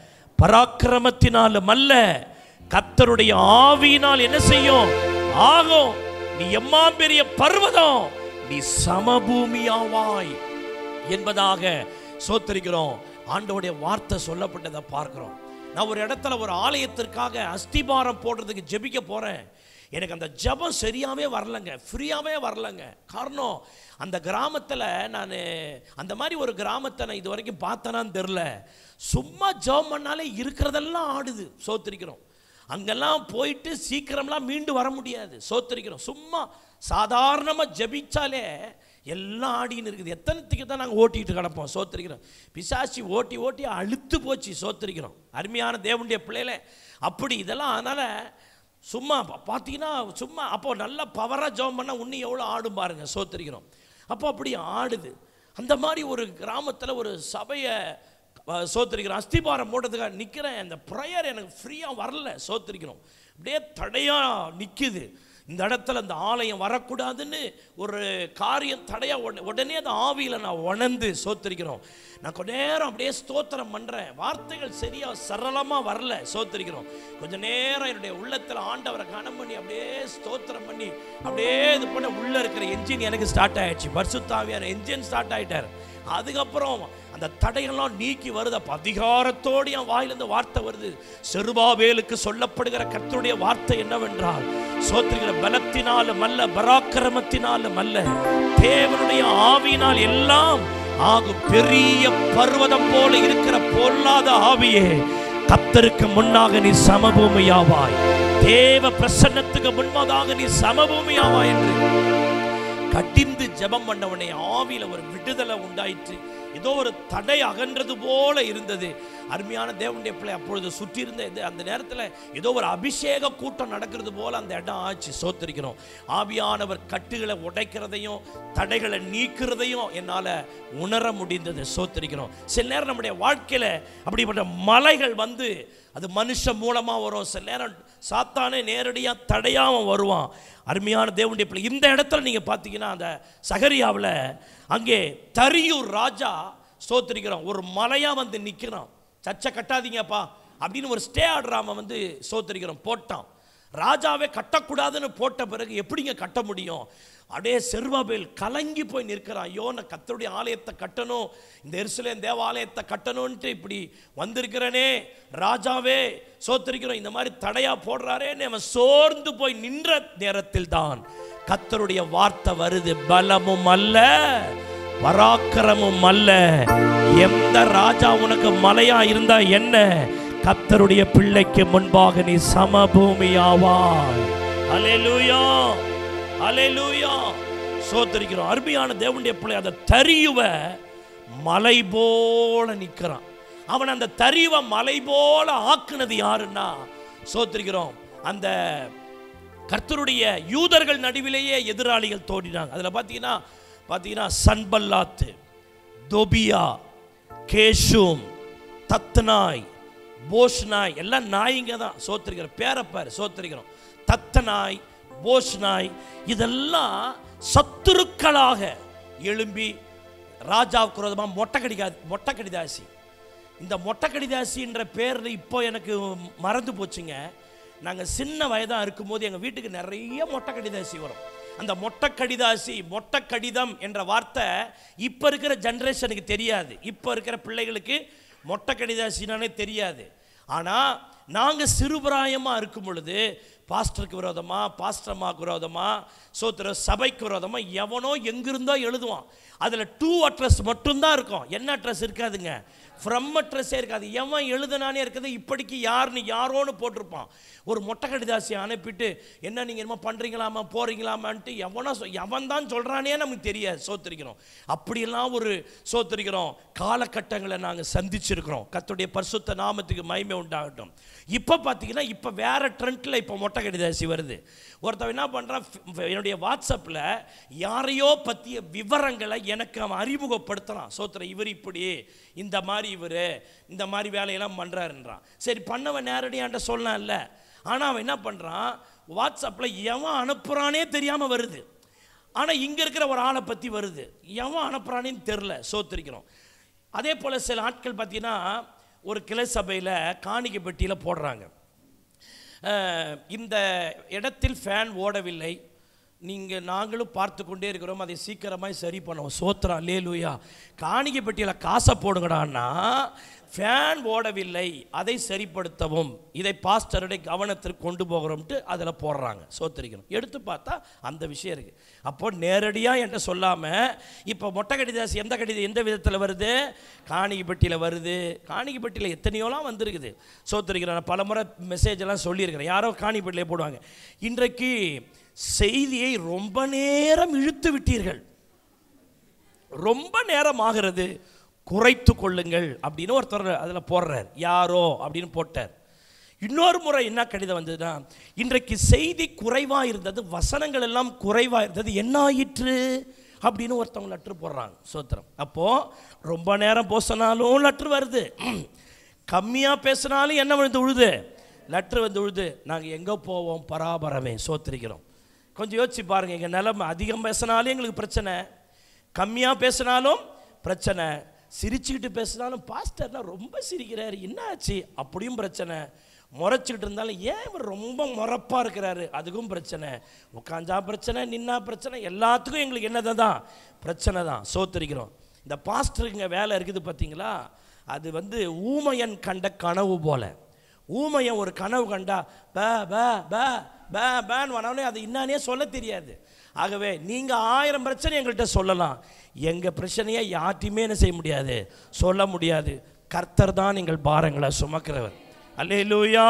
பராக்கிரமத்தினாலும் அல்ல கத்தருடைய ஆவியினால் என்ன செய்யும் ஆகும் நீ எம்மா பெரிய பர்வதம் நீ சமபூமியாவாய் என்பதாக சோத்தரிக்கிறோம் ஆண்டவருடைய வார்த்தை சொல்லப்பட்டதை பார்க்கிறோம் நான் ஒரு இடத்துல ஒரு ஆலயத்திற்காக அஸ்திபாரம் போடுறதுக்கு ஜெபிக்க போறேன் எனக்கு அந்த ஜெபம் சரியாவே வரலங்க ஃப்ரீயாவே வரலங்க காரணம் அந்த கிராமத்தில் நான் அந்த மாதிரி ஒரு கிராமத்தை நான் இது வரைக்கும் பார்த்தேனான்னு தெரில சும்மா ஜெபம் பண்ணாலே இருக்கிறதெல்லாம் ஆடுது சோத்திரிக்கிறோம் அங்கெல்லாம் போயிட்டு சீக்கிரம்லாம் மீண்டு வர முடியாது சோத்திரிக்கிறோம் சும்மா சாதாரணமாக ஜெபிச்சாலே எல்லாம் ஆடின்னு இருக்குது எத்தனைத்துக்கு தான் நாங்கள் ஓட்டிகிட்டு கிடப்போம் சோத்திரிக்கிறோம் பிசாசி ஓட்டி ஓட்டி அழுத்து போச்சு சோத்திரிக்கிறோம் அருமையான தேவனுடைய பிள்ளையில அப்படி இதெல்லாம் அதனால் சும்மா பா- பார்த்தீங்கன்னா சும்மா அப்போ நல்லா பவராக ஜெபம் பண்ணால் இன்னும் எவ்வளோ ஆடும் பாருங்க சோத்திரிக்கிறோம் அப்போ அப்படி ஆடுது அந்த மாதிரி ஒரு கிராமத்தில் ஒரு சபையை அஹ், சோத்திரிக்கிறோம் அஸ்திபாரம் போடுறதுக்காக நிற்கிறேன் அந்த ப்ரேயர் எனக்கு ஃப்ரீயாக வரல சோத்திரிக்கிறோம் அப்படியே தடையாக நிற்குது இந்த இடத்துல அந்த ஆலயம் வரக்கூடாதுன்னு ஒரு காரியம் தடையா உடனே உடனே அந்த ஆவியில் நான் உணர்ந்து சோத்திரிக்கிறோம் நான் கொஞ்ச நேரம் அப்படியே ஸ்தோத்திரம் பண்ணுறேன் வார்த்தைகள் சரியா சரளமாக வரல சோத்திரிக்கிறோம் கொஞ்ச நேரம் என்னுடைய உள்ளத்தில் ஆண்டவரை கனம் பண்ணி அப்படியே ஸ்தோத்திரம் பண்ணி அப்படியே இது பண்ண உள்ள இருக்கிற என்ஜின் எனக்கு ஸ்டார்ட் ஆயிடுச்சு பர்சுத்தாவியான என்ஜின் ஸ்டார்ட் ஆயிட்டார் அதுக்கப்புறம் அந்த தடையெல்லாம் நீக்கி வருது அப்ப அதிகாரத்தோடு என் வாயிலிருந்து வார்த்தை வருது செருபாவேலுக்கு சொல்லப்படுகிற கர்த்தருடைய வார்த்தை என்னவென்றால் சோத்திரிகிற பலத்தினாலும் அல்ல பராக்கிரமத்தினாலும் அல்ல தேவனுடைய ஆவியினால் எல்லாம் ஆகும் பெரிய பர்வதம் போல இருக்கிற பொல்லாத ஆவியே கத்தருக்கு முன்னாக நீ சமபூமியாவாய் தேவ பிரசன்னத்துக்கு முன்பதாக நீ சமபூமியாவாய் என்று கட்டிந்து ஜெபம் பண்ணவனை ஆவியில ஒரு விடுதலை உண்டாயிற்று ஏதோ ஒரு தடை அகன்றது போல இருந்தது அருமையான தேவனுடைய பிள்ளை அப்பொழுது சுற்றி இருந்த இது அந்த நேரத்தில் ஏதோ ஒரு அபிஷேக கூட்டம் நடக்கிறது போல அந்த இடம் ஆச்சு சோத்திருக்கிறோம் ஆவியானவர் கட்டுகளை உடைக்கிறதையும் தடைகளை நீக்கிறதையும் என்னால் உணர முடிந்தது சோத்திருக்கிறோம் சில நேரம் நம்முடைய வாழ்க்கையில் அப்படிப்பட்ட மலைகள் வந்து அது மனுஷன் மூலமாக வரும் சில நேரம் சாத்தானே நேரடியாக தடையாமல் வருவான் அருமையான தேவனுடைய பிள்ளை இந்த இடத்துல நீங்கள் பார்த்தீங்கன்னா அந்த சகரியாவில் அங்கே தரியூர் ராஜா சோத்திரிக்கிறான் ஒரு மலையாக வந்து நிற்கிறான் சர்ச்சை கட்டாதீங்கப்பா அப்படின்னு ஒரு ஸ்டே ஆர்டர் அவன் வந்து சோத்திரிக்கிறான் போட்டான் ராஜாவே கட்டக்கூடாதுன்னு போட்ட பிறகு எப்படிங்க கட்ட முடியும் அப்படியே செர்வாபேல் கலங்கி போய் நிற்கிறான் ஐயோ நான் கத்தருடைய ஆலயத்தை கட்டணும் இந்த எருசலேம் தேவாலயத்தை கட்டணும்ன்ட்டு இப்படி வந்திருக்கிறனே ராஜாவே சோத்திருக்கிறோம் இந்த மாதிரி தடையா போடுறாரேன்னு அவன் சோர்ந்து போய் நின்ற நேரத்தில் தான் கத்தருடைய வார்த்தை வருது பலமும் அல்ல பராக்கிரமும் அல்ல எந்த ராஜா உனக்கு மலையா இருந்தா என்ன கத்தருடைய பிள்ளைக்கு முன்பாக நீ சமபூமியாவாய் அலேலூயா அலேலூயா சோத்தரிக்கிறோம் அருமையான தேவனுடைய பிள்ளை அந்த தரியுவ மலை போல நிற்கிறான் அவன் அந்த தரிவை மலை போல ஆக்குனது யாருன்னா சோத்திரிக்கிறோம் அந்த கர்த்தருடைய யூதர்கள் நடுவிலேயே எதிராளிகள் தோன்றினாங்க அதில் பார்த்தீங்கன்னா பார்த்தீங்கன்னா சன்பல்லாத்து தொபியா கேஷும் தத்னாய் போஷ்நாய் எல்லாம் நாய்ங்க தான் சோத்திருக்கிற பேரப்பார் சோத்திருக்கிறோம் தத்தனாய் போஷ்நாய் இதெல்லாம் சத்துருக்களாக எழும்பி ராஜாவுக்கு விரோதமாக மொட்டை கடிகா மொட்டை கடிதாசி இந்த மொட்டை கடிதாசின்ற பேர் இப்போ எனக்கு மறந்து போச்சுங்க நாங்கள் சின்ன வயதாக இருக்கும்போது எங்கள் வீட்டுக்கு நிறைய மொட்டை கடிதாசி வரும் அந்த மொட்டை கடிதாசி மொட்டை கடிதம் என்ற வார்த்தை இப்போ இருக்கிற ஜென்ரேஷனுக்கு தெரியாது இப்போ இருக்கிற பிள்ளைகளுக்கு மொட்டை கடிதாசினானே தெரியாது ஆனால் நாங்கள் சிறுபிராயமாக இருக்கும் பொழுது பாஸ்டருக்கு விரோதமாக பாஸ்டர்மாக்கு விரோதமாக சோத்திர சபைக்கு விரோதமாக எவனோ எங்கிருந்தோ எழுதுவான் அதில் டூ அட்ரஸ் மட்டும்தான் இருக்கும் என்ன அட்ரஸ் இருக்காதுங்க ஃப்ரம் அட்ரஸே இருக்காது எவன் எழுதுனானே இருக்குது இப்படிக்கு யாருன்னு யாரோன்னு போட்டிருப்பான் ஒரு மொட்டை கடிதாசியை அனுப்பிட்டு என்ன நீங்கள் என்னமோ பண்ணுறீங்களாமா போகிறீங்களாமான்ட்டு எவனோ சொ- எவன் தான் சொல்கிறானே நமக்கு தெரியாது சோத்திருக்கிறோம் அப்படியெல்லாம் ஒரு சோத்திருக்கிறோம் காலகட்டங்களை நாங்கள் சந்திச்சிருக்கிறோம் கர்த்தருடைய பரிசுத்த நாமத்துக்கு மகிமை உண்டாகட்டும் இப்போ பார்த்தீங்கன்னா இப்போ வேற ட்ரெண்டில் இப்போ மொட்டை கடிதாசி வருது ஒருத்தன் என்ன பண்ணுறான் என்னுடைய வாட்ஸ்அப்பில் யாரையோ பற்றிய விவரங்களை எனக்கு அவன் அறிமுகப்படுத்துகிறான் சோத்திர இவர் இப்படி இந்த மாதிரி இவர் இந்த மாதிரி வேலையெல்லாம் பண்ணுறாருன்றான் சரி பண்ணவன் நேரடியான்ட்ட சொல்லலாம்ல ஆனால் அவன் என்ன பண்ணுறான் வாட்ஸ்அப்பில் எவன் அனுப்புகிறானே தெரியாமல் வருது ஆனால் இங்கே இருக்கிற ஒரு ஆளை பற்றி வருது எவன் அனுப்புகிறானேன்னு தெரில சோத்திருக்கிறோம் அதே போல் சில ஆட்கள் பார்த்தீங்கன்னா ஒரு கிளை சபையில் காணிக்கை பெட்டியில் போடுறாங்க அஹ், இந்த இடத்தில் ஃபேன் ஓடவில்லை நீங்கள் நாங்களும் பார்த்து கொண்டே இருக்கிறோம் அதை சீக்கிரமாய் சரி பண்ணுவோம் சோத்திரம் அல்லேலூயா காணிக்கை பெட்டியில் காசை போடுங்கடான்னா ஃபேன் ஓடவில்லை அதை சரிப்படுத்தவும் இதை பாஸ்டருடைய கவனத்திற்கு கொண்டு போகிறோம்ட்டு அதில் போடுறாங்க சோத்திரிக்கணும் எடுத்து பார்த்தா அந்த விஷயம் இருக்குது அப்போ நேரடியாக என்கிட்ட சொல்லாமல் இப்போ மொட்டை கடிதாசி எந்த கடிதம் எந்த விதத்தில் வருது காணிக்கை பெட்டியில் வருது காணிக்கை பெட்டியில் எத்தனையோலாம் வந்திருக்குது சோத்திரிக்கிறேன் நான் பல முறை மெசேஜ் எல்லாம் சொல்லியிருக்கிறேன் யாரோ காணிக்கை பெட்டியில் போடுவாங்க இன்றைக்கு செய்தியை ரொம்ப நேரம் இழுத்து விட்டீர்கள் ரொம்ப நேரம் ஆகிறது குறைத்து கொள்ளுங்கள் அப்படின்னு ஒருத்தர் அதில் போடுறார் யாரோ அப்படின்னு போட்டார் இன்னொரு முறை என்ன கடிதம் வந்ததுன்னா இன்றைக்கு செய்தி குறைவாக இருந்தது வசனங்கள் எல்லாம் குறைவாக இருந்தது என்ன ஆயிற்று அப்படின்னு ஒருத்தவங்க லெட்ரு போடுறாங்க சோத்திரம் அப்போது ரொம்ப நேரம் போசினாலும் லெட்ரு வருது கம்மியாக பேசினாலும் என்ன விழுந்து உழுது லெட்ரு வந்து உழுது நாங்கள் எங்கே போவோம் பராபரமே சோத்திரிக்கிறோம் கொஞ்சம் யோசிச்சு பாருங்கள் எங்கள் நிலைமை அதிகம் பேசினாலும் எங்களுக்கு பிரச்சனை கம்மியாக பேசினாலும் பிரச்சனை சிரிச்சுக்கிட்டு பேசினாலும் பாஸ்டர்னா ரொம்ப சிரிக்கிறாரு என்னாச்சு அப்படியும் பிரச்சனை முறைச்சிக்கிட்டு இருந்தாலும் ஏன் இவர் ரொம்ப முறப்பாக இருக்கிறாரு அதுக்கும் பிரச்சனை உட்காந்தா பிரச்சனை நின்னா பிரச்சனை எல்லாத்துக்கும் எங்களுக்கு என்னதை தான் பிரச்சனை தான் சோத்தரிக்கிறோம் இந்த பாஸ்டருங்க வேலை இருக்குது பார்த்தீங்களா அது வந்து ஊமையன் கண்ட கனவு போல ஊமையன் ஒரு கனவு கண்டா ப ப ப ப பேன் வனவனே அது என்னானே சொல்ல தெரியாது ஆகவே நீங்கள் ஆயிரம் பிரச்சனை எங்கள்கிட்ட சொல்லலாம் எங்கள் பிரச்சனையை யார்ட்டையுமே என்ன செய்ய முடியாது சொல்ல முடியாது கர்த்தர் தான் எங்கள் பாரங்களை சுமக்கிறவர் அல்லேலூயா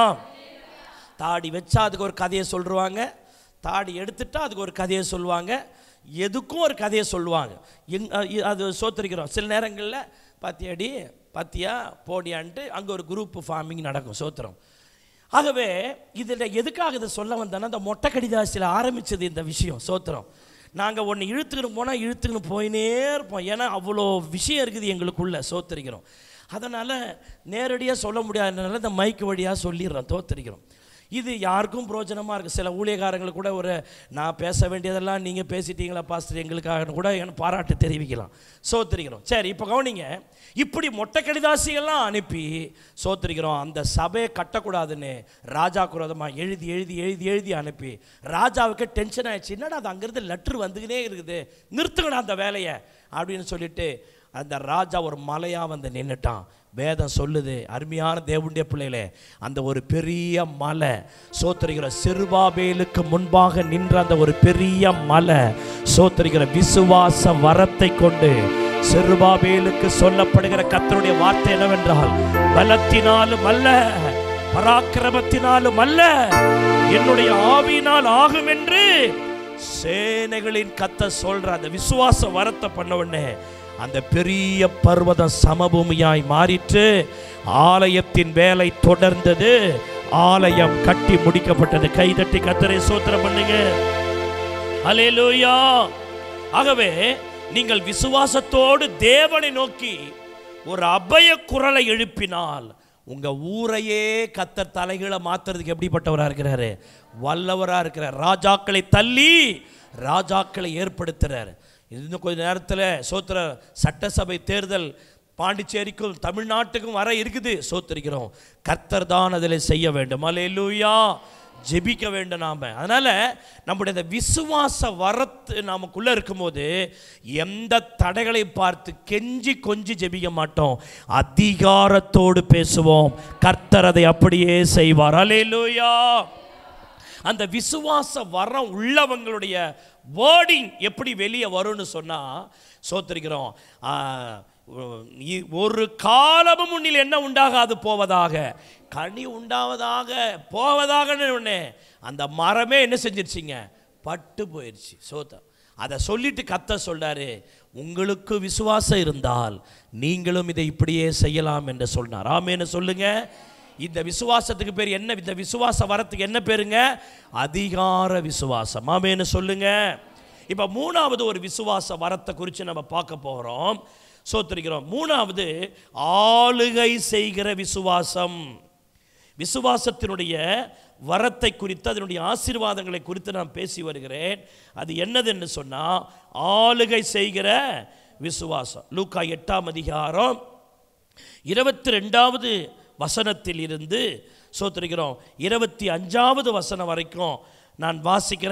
தாடி வச்சா அதுக்கு ஒரு கதையை சொல்லுவாங்க தாடி எடுத்துட்டா அதுக்கு ஒரு கதையை சொல்லுவாங்க எதுக்கும் ஒரு கதையை சொல்லுவாங்க எங் அ, இ- அது சோத்தரிக்கிறோம் சில நேரங்களில் பாத்தியாடி பாத்தியா போடியான்ட்டு அங்கே ஒரு குரூப் ஃபார்மிங் நடக்கும் சோத்திரம் ஆகவே இதில் எதுக்காக இதை சொல்ல வந்தேன்னா அந்த மொட்டை கடிதாசியில் ஆரம்பிச்சது இந்த விஷயம் சோத்திரம் நாங்கள் ஒன்று இழுத்துக்கின்னு போனால் இழுத்துக்கின்னு போயினே இருப்போம் ஏன்னா அவ்வளோ விஷயம் இருக்குது எங்களுக்குள்ள சோத்தரிக்கிறோம் அதனால் நேரடியாக சொல்ல முடியாதனால இந்த மைக் வழியாக சொல்லிடுறோம் தோத்தரிக்கிறோம் இது யாருக்கும் பிரோஜனமாக இருக்குது சில ஊழியக்காரங்களுக்கு கூட ஒரு நான் பேச வேண்டியதெல்லாம் நீங்கள் பேசிட்டீங்களா பாஸ்டர் எங்களுக்காக கூட எனக்கு பாராட்டு தெரிவிக்கலாம் சோத்திரிக்கிறோம் சரி இப்போ கவனிங்க இப்படி மொட்டை கடிதாசிகள்லாம் அனுப்பி சோத்திரிக்கிறோம் அந்த சபையை கட்டக்கூடாதுன்னு ராஜா குரோதமாக எழுதி எழுதி எழுதி எழுதி அனுப்பி ராஜாவுக்கு டென்ஷன் ஆயிடுச்சு என்னடா அது அங்கேருந்து லெட்ரு வந்துக்கினே இருக்குது நிறுத்துங்கடா அந்த வேலையை அப்படின்னு சொல்லிட்டு அந்த ராஜா ஒரு மலையாக வந்து நின்னுட்டான் வேதம் சொல்லுது அருமையான தேவனுடைய பிள்ளைகளே அந்த ஒரு பெரிய மலை சோத்தரிக்கிற சிறுபாபேலுக்கு முன்பாக நின்ற அந்த ஒரு பெரிய மலை சோத்தரிக்கிற விசுவாச வரத்தை கொண்டு சிறுபாபேலுக்கு சொல்லப்படுகிற கர்த்தருடைய வார்த்தை என்னவென்றால் பலத்தினாலும் அல்ல பராக்கிரமத்தினாலும் அல்ல என்னுடைய ஆவியினால் ஆகும் என்று சேனைகளின் கத்த சொல்ற அந்த விசுவாச வரத்தை பண்ண உடனே அந்த பெரிய பர்வதம் சமபூமியாய் மாறிற்று ஆலயத்தின் வேலை தொடர்ந்தது ஆலயம் கட்டி முடிக்கப்பட்டது கைதட்டி கத்தரை சோத்திரம் பண்ணுங்க அலேலூயா ஆகவே நீங்கள் விசுவாசத்தோடு தேவனை நோக்கி ஒரு அபய குரலை எழுப்பினால் உங்க ஊரையே கத்தர் தலைகளை மாத்துறதுக்கு எப்படிப்பட்டவரா இருக்கிறாரு வல்லவரா இருக்கிறார் ராஜாக்களை தள்ளி ராஜாக்களை ஏற்படுத்துறார் இன்னும் கொஞ்ச நேரத்தில் சோத்திர சட்டசபை தேர்தல் பாண்டிச்சேரிக்கும் தமிழ்நாட்டுக்கும் வர இருக்குது சோத்திருக்கிறோம் கர்த்தர் தான் அதில் செய்ய வேண்டும் அல்லேலூயா ஜெபிக்க வேண்டும் நாம அதனால நம்முடைய இந்த விசுவாச வரத்து நமக்குள்ள இருக்கும்போது எந்த தடைகளை பார்த்து கெஞ்சி கொஞ்சி ஜெபிக்க மாட்டோம் அதிகாரத்தோடு பேசுவோம் கர்த்தர் அதை அப்படியே செய்வார் அல்லேலூயா அந்த விசுவாச வரம் உள்ளவங்களுடைய வேர்டிங் எப்படி வெளியே வரும்னு சொன்னால் சோத்திருக்கிறோம் ஆ, இ- ஒரு காலமும் முன்னில் என்ன உண்டாகாது போவதாக கனி உண்டாவதாக போவதாகன்னு உடனே அந்த மரமே என்ன செஞ்சிருச்சிங்க பட்டு போயிடுச்சு சோத்த அதை சொல்லிட்டு கத்த சொல்றாரு உங்களுக்கு விசுவாசம் இருந்தால் நீங்களும் இதை இப்படியே செய்யலாம் என்று சொன்னார் ஆமேன்னு சொல்லுங்க இந்த விசுவாசத்துக்கு பேர் என்ன இந்த விசுவாச வரத்துக்கு என்ன பேருங்க அதிகார விசுவாசம் ஆமேன்னு சொல்லுங்க இப்போ மூணாவது ஒரு விசுவாச வரத்தை குறித்து நம்ம பார்க்க போகிறோம் சோத்திருக்கிறோம் மூணாவது ஆளுகை செய்கிற விசுவாசம் விசுவாசத்தினுடைய வரத்தை குறித்து அதனுடைய ஆசீர்வாதங்களை குறித்து நான் பேசி வருகிறேன் அது என்னதுன்னு சொன்னால் ஆளுகை செய்கிற விசுவாசம் லூக்கா எட்டாம் அதிகாரம் இருபத்தி ரெண்டாவது வசனத்தில் இருந்து சோத்திருக்கிறோம் இருபத்தி அஞ்சாவது வசனம் வரைக்கும் நான் வாசிக்கிறேன்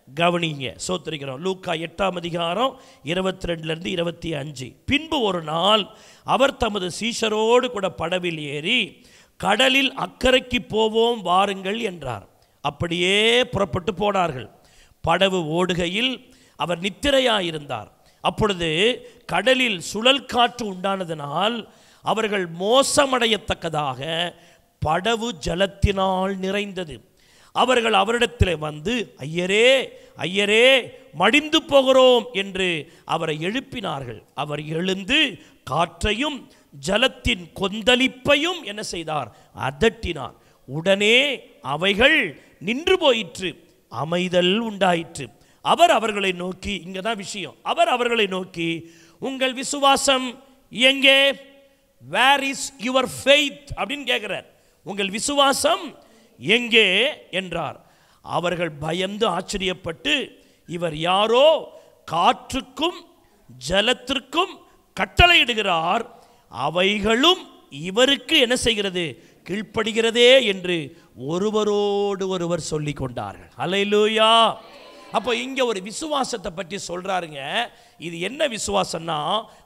கவனிங்க சோத்திரிக்கிறோம் லூக்கா எட்டாம் அதிகாரம் இருபத்தி ரெண்டுலேருந்து இருபத்தி அஞ்சு பின்பு ஒரு நாள் அவர் தமது சீஷரோடு கூட படவில் ஏறி கடலில் அக்கறைக்கு போவோம் வாருங்கள் என்றார் அப்படியே புறப்பட்டு போனார்கள் படவு ஓடுகையில் அவர் நித்திரையாயிருந்தார் அப்பொழுது கடலில் சுழல் காற்று உண்டானதனால் அவர்கள் மோசமடையத்தக்கதாக படவு ஜலத்தினால் நிறைந்தது அவர்கள் அவரிடத்தில் வந்து ஐயரே ஐயரே மடிந்து போகிறோம் என்று அவரை எழுப்பினார்கள் அவர் எழுந்து காற்றையும் ஜலத்தின் கொந்தளிப்பையும் என்ன செய்தார் அதட்டினார் உடனே அவைகள் நின்று போயிற்று அமைதல் உண்டாயிற்று அவர் அவர்களை நோக்கி இங்கே தான் விஷயம் அவர் அவர்களை நோக்கி உங்கள் விசுவாசம் எங்கே வேர் இஸ் யுவர் ஃபெய்த் அப்படின்னு கேட்குறார் உங்கள் விசுவாசம் எங்கே என்றார் அவர்கள் பயந்து ஆச்சரியப்பட்டு இவர் யாரோ காற்றுக்கும் ஜலத்திற்கும் கட்டளையிடுகிறார் அவைகளும் இவருக்கு என்ன செய்கிறது கீழ்ப்படுகிறதே என்று ஒருவரோடு ஒருவர் சொல்லிக் கொண்டார்கள் அலையிலூயா அப்போ இங்க ஒரு விசுவாசத்தை பற்றி சொல்றாருங்க இது என்ன விசுவாசம்னா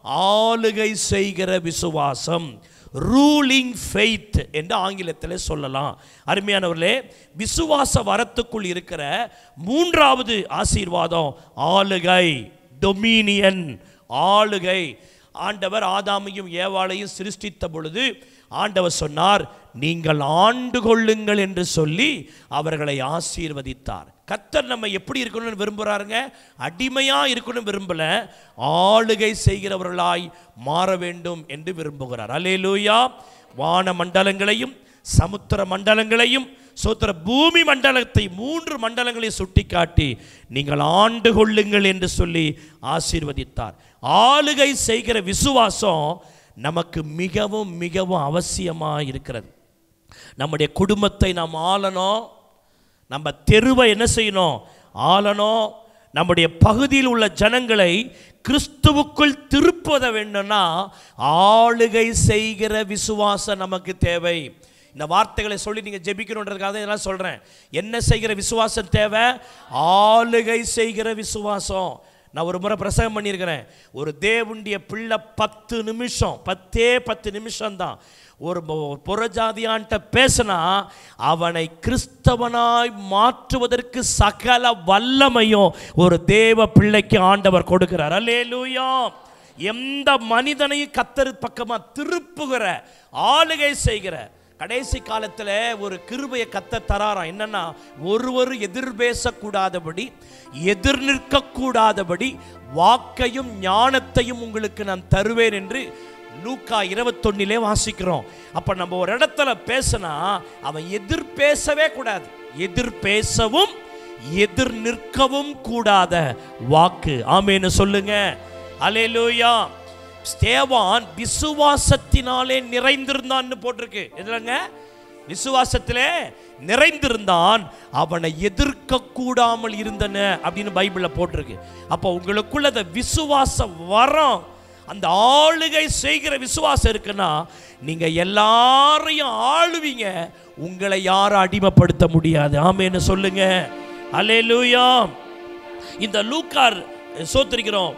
ஆளுகை செய்கிற விசுவாசம் ரூலிங் ஃபெய்த் என்று ஆங்கிலத்தில் சொல்லலாம் அருமையானவர்களே விசுவாச வரத்துக்குள் இருக்கிற மூன்றாவது ஆசீர்வாதம் ஆளுகை டொமினியன் ஆளுகை ஆண்டவர் ஆதாமையும் ஏவாளையும் சிருஷ்டித்த பொழுது ஆண்டவர் சொன்னார் நீங்கள் ஆண்டு கொள்ளுங்கள் என்று சொல்லி அவர்களை ஆசீர்வதித்தார் கத்தர் நம்ம எப்படி இருக்கணும்னு விரும்புகிறாருங்க அடிமையாக இருக்கணும் விரும்பல ஆளுகை செய்கிறவர்களாய் மாற வேண்டும் என்று விரும்புகிறார் அலேலூயா வான மண்டலங்களையும் சமுத்திர மண்டலங்களையும் சோத்திர பூமி மண்டலத்தை மூன்று மண்டலங்களை சுட்டிக்காட்டி நீங்கள் ஆண்டு கொள்ளுங்கள் என்று சொல்லி ஆசீர்வதித்தார் ஆளுகை செய்கிற விசுவாசம் நமக்கு மிகவும் மிகவும் அவசியமாக இருக்கிறது நம்முடைய குடும்பத்தை நாம் ஆளணும் நம்ம தெருவை என்ன செய்யணும் ஆளணும் நம்முடைய பகுதியில் உள்ள ஜனங்களை கிறிஸ்துவுக்குள் திருப்பத வேண்டும்னா ஆளுகை செய்கிற விசுவாசம் நமக்கு தேவை இந்த வார்த்தைகளை சொல்லி நீங்கள் ஜெபிக்கணுன்றதுக்காக தான் இதெல்லாம் சொல்கிறேன் என்ன செய்கிற விசுவாசம் தேவை ஆளுகை செய்கிற விசுவாசம் நான் ஒரு முறை பிரசங்கம் பண்ணியிருக்கிறேன் ஒரு தேவனுடைய பிள்ளை பத்து நிமிஷம் பத்தே பத்து நிமிஷம்தான் ஒரு மொ- புறஜாதியான்ட்ட பேசினா அவனை கிறிஸ்தவனாய் மாற்றுவதற்கு சகல வல்லமையும் ஒரு தேவ பிள்ளைக்கு ஆண்டவர் கொடுக்கிறார் அல்லேலூயா எந்த மனிதனையும் கத்தரு பக்கமா திருப்புகிற ஆளுகை செய்கிற கடைசி காலத்தில் ஒரு கிருபையை கத்த தராராம் என்னன்னா ஒருவர் எதிர் பேசக்கூடாதபடி எதிர் நிற்கக்கூடாதபடி வாக்கையும் ஞானத்தையும் உங்களுக்கு நான் தருவேன் என்று லூக்கா இருபத்தொன்னிலே வாசிக்கிறோம் அப்ப நம்ம ஒரு இடத்துல பேசினா அவன் எதிர் பேசவே கூடாது எதிர் பேசவும் எதிர் நிற்கவும் கூடாத வாக்கு ஆமேன்னு சொல்லுங்க அலேலூயா ஸ்தேவான் விசுவாசத்தினாலே நிறைந்திருந்தான்னு போட்டிருக்கு எதுலங்க விசுவாசத்திலே நிறைந்திருந்தான் அவனை எதிர்க்க கூடாமல் இருந்தன அப்படின்னு பைபிளில் போட்டிருக்கு அப்போ உங்களுக்குள்ள அந்த விசுவாச வரம் அந்த ஆளுகை செய்கிற விசுவாசம் இருக்குன்னா நீங்க எல்லாரையும் ஆளுவீங்க உங்களை யாரும் அடிமைப்படுத்த முடியாது ஆமேன்னு சொல்லுங்க அல்லேலூயா இந்த லூக்கார் சோத்திரிக்கிறோம்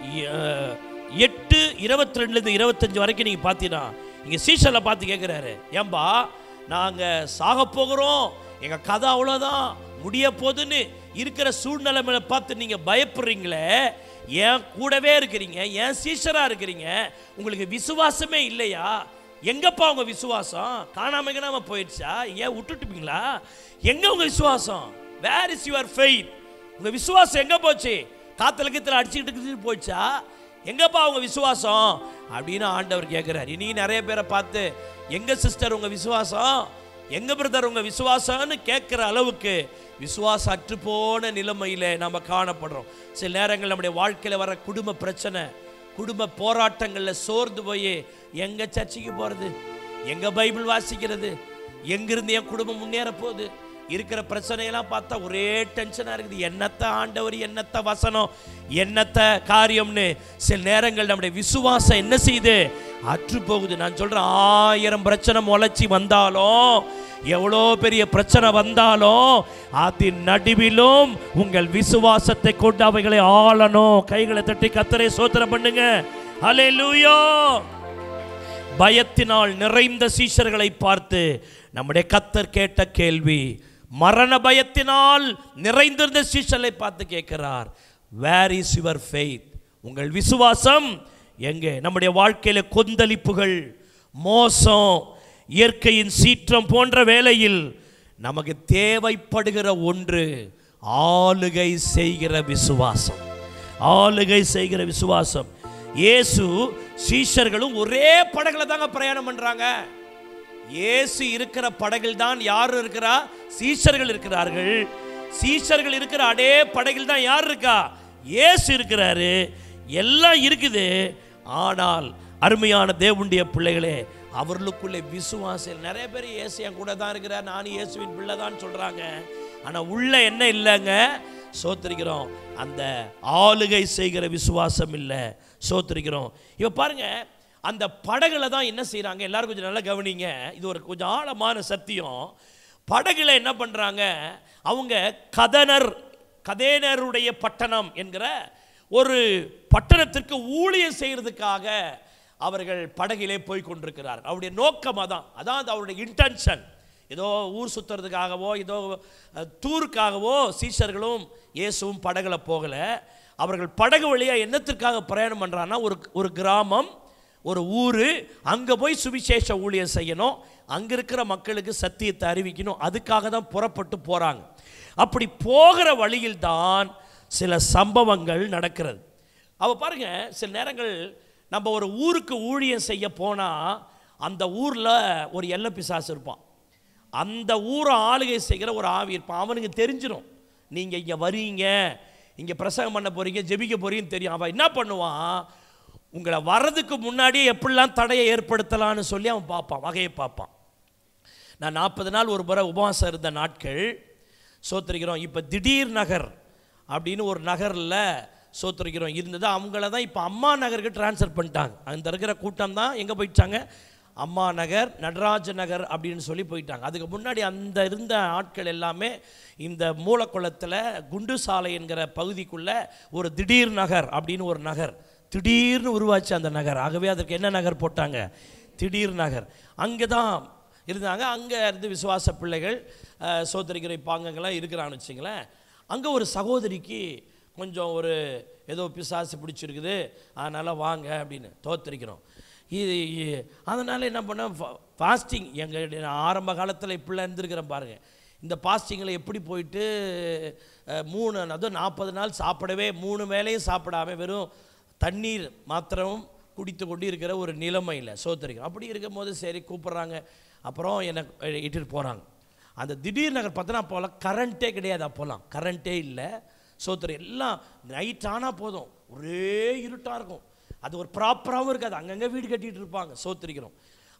எ- எட்டு இருபத்தி ரெண்டுலேருந்து இருபத்தஞ்சு வரைக்கும் நீங்கள் பார்த்தீங்கன்னா இங்கே சீசனில் பார்த்து கேட்குறாரு ஏம்பா நாங்கள் சாக போகிறோம் எங்கள் கதை அவ்வளோதான் முடிய போகுதுன்னு இருக்கிற சூழ்நிலைமையில பார்த்து நீங்கள் பயப்படுறீங்களே ஏன் கூடவே இருக்கிறீங்க ஏன் சீஷராக இருக்கிறீங்க உங்களுக்கு விசுவாசமே இல்லையா எங்கப்பா உங்க விசுவாசம் காணாம காணாம போயிடுச்சா ஏன் விட்டுட்டுப்பீங்களா எங்க உங்க விசுவாசம் வேர் இஸ் யுவர் ஃபெய்த் உங்க விசுவாசம் எங்க போச்சு காத்துல கீத்துல அடிச்சுக்கிட்டு கிடிச்சுக்கிட்டு போயிடுச்சா எங்கப்பா உங்க விசுவாசம் அப்படின்னு ஆண்டவர் கேட்கிறார் இனி நிறைய பேரை பார்த்து எங்க சிஸ்டர் உங்க விசுவாசம் எங்க பிரதர் உங்க விசுவாசம்னு கேட்குற அளவுக்கு விசுவாசம் அற்று போன நிலைமையில நம்ம காணப்படுறோம் சில நேரங்கள் நம்முடைய வாழ்க்கையில வர குடும்ப பிரச்சனை குடும்ப போராட்டங்களில் சோர்ந்து போய் எங்க சர்ச்சுக்கு போறது எங்க பைபிள் வாசிக்கிறது எங்கிருந்து என் குடும்பம் முன்னேற போகுது இருக்கிற பிரச்சனையெல்லாம் பார்த்தா ஒரே டென்ஷனாக இருக்குது என்னத்த ஆண்டவர் என்னத்த வசனம் என்னத்த காரியம்னு சில நேரங்கள் நம்முடைய விசுவாசம் என்ன செய்யுது அற்று போகுது நான் சொல்றேன் ஆயிரம் பிரச்சனை முளைச்சி வந்தாலும் எவ்வளோ பெரிய பிரச்சனை வந்தாலும் அதன் நடுவிலும் உங்கள் விசுவாசத்தை கொண்டு அவைகளை ஆளணும் கைகளை தட்டி கத்தரை சோத்திரம் பண்ணுங்க ஹalleluya பயத்தினால் நிறைந்த சீஷர்களை பார்த்து நம்முடைய கத்தர் கேட்ட கேள்வி மரண பயத்தினால் நிறைந்திருந்த சீஷர்களை பார்த்து கேட்கிறார் வேர் இஸ் யுவர் ஃபெய்த் உங்கள் விசுவாசம் எங்கே நம்முடைய வாழ்க்கையில கொந்தளிப்புகள் மோசம் இயற்கையின் சீற்றம் போன்ற வேளையில் நமக்கு தேவைப்படுகிற ஒன்று ஆளுகை செய்கிற விசுவாசம் ஆளுகை செய்கிற விசுவாசம் இயேசு சீஷர்களும் ஒரே படகுல தாங்க பிரயாணம் பண்றாங்க இயேசு இருக்கிற படகில் தான் யார் இருக்கிறா சீஷர்கள் இருக்கிறார்கள் சீஷர்கள் இருக்கிற அதே படகில் தான் யார் இருக்கா இயேசு இருக்கிறாரு எல்லாம் இருக்குது ஆனால் அருமையான தேவனுடைய பிள்ளைகளே அவர்களுக்குள்ளே விசுவாசம் நிறைய பேர் இயேசு என் கூட தான் இருக்கிறார் நானும் இயேசுவின் பிள்ளை தான் சொல்றாங்க ஆனா உள்ள என்ன இல்லைங்க சோத்திரிக்கிறோம் அந்த ஆளுகை செய்கிற விசுவாசம் இல்லை சோத்திரிக்கிறோம் இப்போ பாருங்க அந்த படகுல தான் என்ன செய்றாங்க எல்லாரும் கொஞ்சம் நல்லா கவனிங்க இது ஒரு கொஞ்சம் ஆழமான சத்தியம் படகுல என்ன பண்றாங்க அவங்க கதனர் கதேனருடைய பட்டணம் என்கிற ஒரு பட்டணத்திற்கு ஊழியம் செய்யறதுக்காக அவர்கள் படகிலே போய் கொண்டிருக்கிறார் அவருடைய நோக்கம் அதான் அதான் அது அவருடைய இன்டென்ஷன் ஏதோ ஊர் சுற்றுறதுக்காகவோ ஏதோ அஹ், டூருக்காகவோ சீஷர்களும் இயேசுவும் படகுல போகல அவர்கள் படகு வழியா என்னத்திற்காக பிரயாணம் பண்றாங்கன்னா ஒரு ஒரு கிராமம் ஒரு ஊர் அங்கே போய் சுவிசேஷ ஊழியம் செய்யணும் அங்கே இருக்கிற மக்களுக்கு சத்தியத்தை அறிவிக்கணும் அதுக்காக தான் புறப்பட்டு போகிறாங்க அப்படி போகிற வழியில் தான் சில சம்பவங்கள் நடக்கிறது அவ பாருங்க சில நேரங்கள் நம்ம ஒரு ஊருக்கு ஊழியம் செய்ய போனால் அந்த ஊரில் ஒரு எல்லை பிசாசு இருப்பான் அந்த ஊரை ஆளுகை செய்கிற ஒரு ஆவி இருப்பான் அவனுக்கு தெரிஞ்சிடும் நீங்கள் இங்கே வரீங்க இங்கே பிரசங்கம் பண்ண போறீங்க ஜெபிக்க போறீங்கன்னு தெரியும் அவன் என்ன பண்ணுவான் உங்களை வர்றதுக்கு முன்னாடியே எப்படிலாம் தடையை ஏற்படுத்தலாம்னு சொல்லி அவன் பார்ப்பான் வகையை பார்ப்பான் நான் நாற்பது நாள் ஒரு முறை உபவாசம் இருந்த நாட்கள் சோத்திரிக்கிறோம் இப்போ திடீர் நகர் அப்படின்னு ஒரு நகரில் சோத்திரிக்கிறோம் இருந்தது அவங்கள தான் இப்போ அம்மா நகருக்கு ட்ரான்ஸ்ஃபர் பண்ணிட்டாங்க அந்த இருக்கிற கூட்டம் தான் எங்கே போயிட்டாங்க அம்மா நகர் நடராஜ நகர் அப்படின்னு சொல்லி போயிட்டாங்க அதுக்கு முன்னாடி அந்த இருந்த ஆட்கள் எல்லாமே இந்த மூலக்குளத்தில் குண்டு சாலை என்கிற பகுதிக்குள்ள ஒரு திடீர் நகர் அப்படின்னு ஒரு நகர் திடீர்னு உருவாச்சு அந்த நகர் ஆகவே அதற்கு என்ன நகர் போட்டாங்க திடீர் நகர் அங்கே தான் இருந்தாங்க அங்கே இருந்து விசுவாச பிள்ளைகள் அஹ், சோதரிக்கிற பாங்கங்கள்லாம் இருக்கிறான்னு வச்சுங்களேன் அங்கே ஒரு சகோதரிக்கு கொஞ்சம் ஒரு ஏதோ பிசாசு பிடிச்சிருக்குது அதனால் வாங்க அப்படின்னு தோத்தரிக்கிறோம் இது இ- அதனால் என்ன பண்ணேன் ஃபாஸ்டிங் எங்கள் ஆரம்ப காலத்தில் இப்படிலாம் இருந்திருக்கிறேன் பாருங்கள் இந்த பாஸ்டிங்கில் எப்படி போயிட்டு அஹ், மூணு அதுவும் நாற்பது நாள் சாப்பிடவே மூணு வேளையும் சாப்பிடாம வெறும் தண்ணீர் மாத்திரமும் குடித்து கொண்டு இருக்கிற ஒரு நிலைமையில் சோத்தரிக்கும் அப்படி இருக்கும் போது சரி கூப்பிட்றாங்க அப்புறம் என்னை இட்டுட்டு போகிறாங்க அந்த திடீர் நகர் பார்த்தோன்னா அப்போலாம் கரண்ட்டே கிடையாது அப்போலாம் கரண்ட்டே இல்லை சோத்திரம் எல்லாம் நைட் ஆனால் போதும் ஒரே இருட்டாக இருக்கும் அது ஒரு ப்ராப்பராகவும் இருக்காது அங்கங்கே வீடு கட்டிட்டு இருப்பாங்க சோத்திரிக்கிறோம்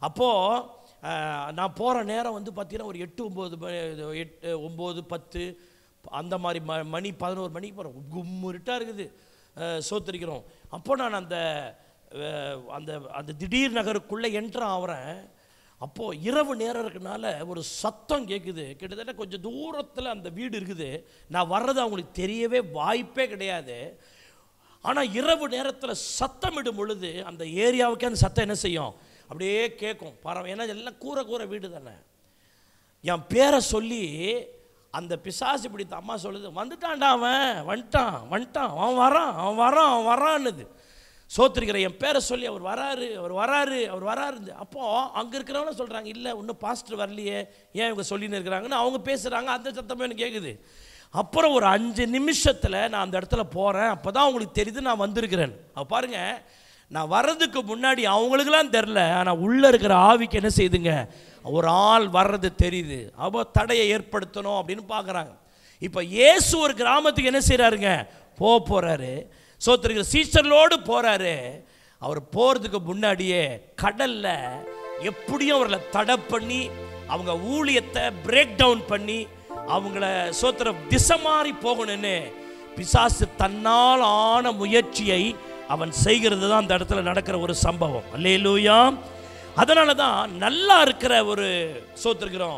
அப்போது நான் போகிற நேரம் வந்து பார்த்தீங்கன்னா ஒரு எட்டு ஒம்பது ம- எட்டு ஒம்பது பத்து அந்த மாதிரி ம மணி பதினோரு மணிக்கு போகிறோம் கும்மு இருட்டாக இருக்குது அஹ், சோத்திரிக்கிறோம் அப்போ நான் அந்த அஹ், அந்த அந்த திடீர் நகருக்குள்ளே என்ட்ரு ஆகிறேன் அப்போது இரவு நேரம் இருக்கனால ஒரு சத்தம் கேட்குது கிட்டத்தட்ட கொஞ்சம் தூரத்தில் அந்த வீடு இருக்குது நான் வர்றது அவங்களுக்கு தெரியவே வாய்ப்பே கிடையாது ஆனால் இரவு நேரத்தில் சத்தமிடும் பொழுது அந்த ஏரியாவுக்கே அந்த சத்தம் என்ன செய்யும் அப்படியே கேட்கும் பறவை ஏன்னா எல்லாம் கூரை கூரை வீடு தானே என் பேரை சொல்லி அந்த பிசாசு இப்படி அம்மா சொல்லுது வந்துட்டான்டா அவன் வந்துட்டான் வந்துட்டான் அவன் வரான் அவன் வரான் அவன் வரான்னுது சோத்திருக்கிற என் பேரை சொல்லி அவர் வராரு அவர் வராரு அவர் வராரு அப்போது அங்கே இருக்கிறவங்க சொல்கிறாங்க இல்லை இன்னும் பாஸ்டர் வரலையே ஏன் இவங்க சொல்லின்னு இருக்கிறாங்கன்னு அவங்க பேசுகிறாங்க அந்த சத்தமே எனக்கு கேட்குது அப்புறம் ஒரு அஞ்சு நிமிஷத்தில் நான் அந்த இடத்துல போகிறேன் அப்போ தான் அவங்களுக்கு தெரியுது நான் வந்திருக்கிறேன் அப்போ பாருங்க நான் வர்றதுக்கு முன்னாடி அவங்களுக்கெல்லாம் தெரில ஆனால் உள்ளே இருக்கிற ஆவிக்கு என்ன செய்யுதுங்க ஒரு ஆள் வர்றது தெரியுது அவ தடையை ஏற்படுத்தணும் அப்படின்னு பார்க்குறாங்க இப்போ இயேசு ஒரு கிராமத்துக்கு என்ன செய்கிறாருங்க போக போகிறாரு சோத்திருக்கிற சீசர்களோடு போகிறாரு அவர் போகிறதுக்கு முன்னாடியே கடலில் எப்படியும் அவர்களை தடை பண்ணி அவங்க ஊழியத்தை பிரேக் டவுன் பண்ணி அவங்கள சோத்திர திசை மாறி போகணும்னு பிசாசு தன்னால் ஆன முயற்சியை அவன் செய்கிறது தான் அந்த இடத்துல நடக்கிற ஒரு சம்பவம் அல்லேலூயா அதனால தான் நல்லா இருக்கிற ஒரு சோத்திருக்கிறோம்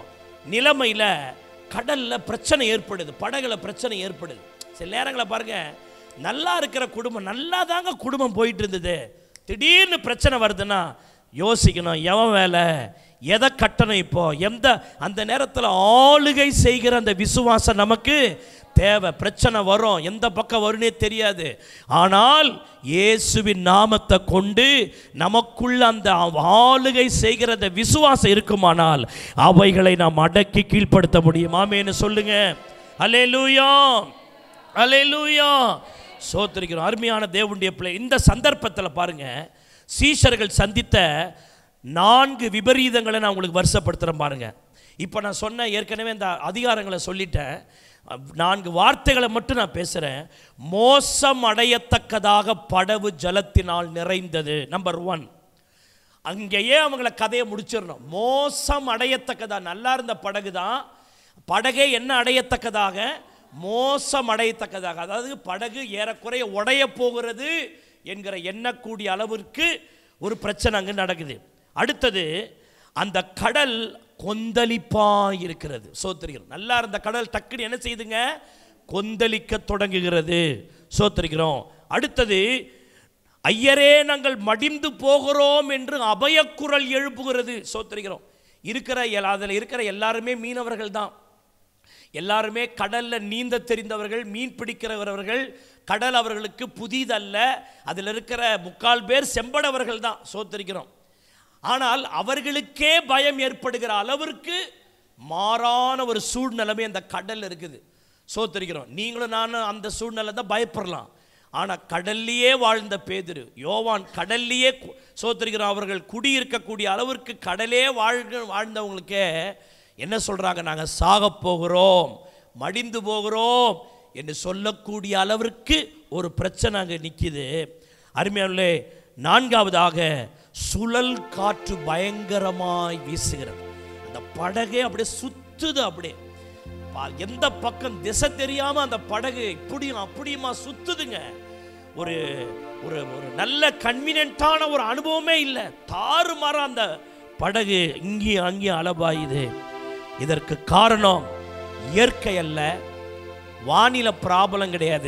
நிலைமையில் கடலில் பிரச்சனை ஏற்படுது படகுல பிரச்சனை ஏற்படுது சில நேரங்களை பாருங்க நல்லா இருக்கிற குடும்பம் நல்லா தாங்க குடும்பம் போயிட்டு இருந்தது திடீர்னு பிரச்சனை வருதுன்னா யோசிக்கணும் எவன் வேலை எதை கட்டணும் இப்போ எந்த அந்த நேரத்தில் ஆளுகை செய்கிற அந்த விசுவாசம் நமக்கு தேவை பிரச்சனை வரும் எந்த பக்கம் வரும்னே தெரியாது ஆனால் இயேசுவின் நாமத்தை கொண்டு நமக்குள்ள அந்த ஆளுகை செய்கிற அந்த விசுவாசம் இருக்குமானால் அவைகளை நாம் அடக்கி கீழ்ப்படுத்த முடியும் ஆமேன்னு சொல்லுங்க அல்லேலூயா அல்லேலூயா சோத்திரிக்கிறோம் அருமையான தேவனுடைய பிள்ளை இந்த சந்தர்ப்பத்தில் பாருங்க சீஷர்கள் சந்தித்த நான்கு விபரீதங்களை நான் உங்களுக்கு வருஷப்படுத்துகிறேன் பாருங்க இப்போ நான் சொன்ன ஏற்கனவே இந்த அதிகாரங்களை சொல்லிட்டேன் நான்கு வார்த்தைகளை மட்டும் நான் பேசுகிறேன் மோசம் அடையத்தக்கதாக படவு ஜலத்தினால் நிறைந்தது நம்பர் ஒன் அங்கேயே அவங்கள கதையை முடிச்சிடணும் மோசம் அடையத்தக்கதா நல்லா இருந்த படகு தான் படகே என்ன அடையத்தக்கதாக மோசம் அடையத்தக்கதாக அதாவது படகு ஏறக்குறைய உடைய போகிறது என்கிற எண்ணக்கூடிய அளவிற்கு ஒரு பிரச்சனை அங்கே நடக்குது அடுத்தது அந்த கடல் கொந்தளிப்பா இருக்கிறது சோத்திரிக்கிறோம் நல்லா இருந்த கடல் டக்குன்னு என்ன செய்யுதுங்க கொந்தளிக்க தொடங்குகிறது சோத்திரிக்கிறோம் அடுத்தது ஐயரே நாங்கள் மடிந்து போகிறோம் என்று அபயக்குரல் எழுப்புகிறது சோத்திரிக்கிறோம் இருக்கிற எல்- அதில் இருக்கிற எல்லாருமே மீனவர்கள் தான் எல்லாருமே கடல்ல நீந்த தெரிந்தவர்கள் மீன் பிடிக்கிறவர்கள் கடல் அவர்களுக்கு புதிதல்ல அதில் இருக்கிற முக்கால் பேர் செம்படவர்கள் தான் சோத்திருக்கிறோம் ஆனால் அவர்களுக்கே பயம் ஏற்படுகிற அளவிற்கு மாறான ஒரு சூழ்நிலைமை அந்த கடல்ல இருக்குது சோத்திருக்கிறோம் நீங்களும் நானும் அந்த சூழ்நிலை தான் பயப்படலாம் ஆனால் கடல்லையே வாழ்ந்த பேதுரு யோவான் கடல்லையே கு- சோத்திருக்கிறோம் அவர்கள் குடியிருக்கக்கூடிய அளவிற்கு கடலே வாழ்க வாழ்ந்தவங்களுக்கே என்ன சொல்றாங்க நாங்கள் சாகப் போகிறோம் மடிந்து போகிறோம் என்று சொல்லக்கூடிய அளவிற்கு ஒரு பிரச்சனை அங்கே நிற்கிது அருமையானே நான்காவதாக சுழல் காற்று பயங்கரமாய் வீசுகிறது அந்த படகே அப்படியே சுத்துது அப்படியே பா- எந்த பக்கம் திசை தெரியாம அந்த படகு இப்படியும் அப்படியுமா சுத்துதுங்க ஒரு ஒரு ஒரு நல்ல கன்வீனியன்ட்டான ஒரு அனுபவமே இல்லை தாறுமாற அந்த படகு இங்கேயும் அங்கேயும் அலபாயுது இதற்கு காரணம் இயற்கை அல்ல வானிலை பிராபலம் கிடையாது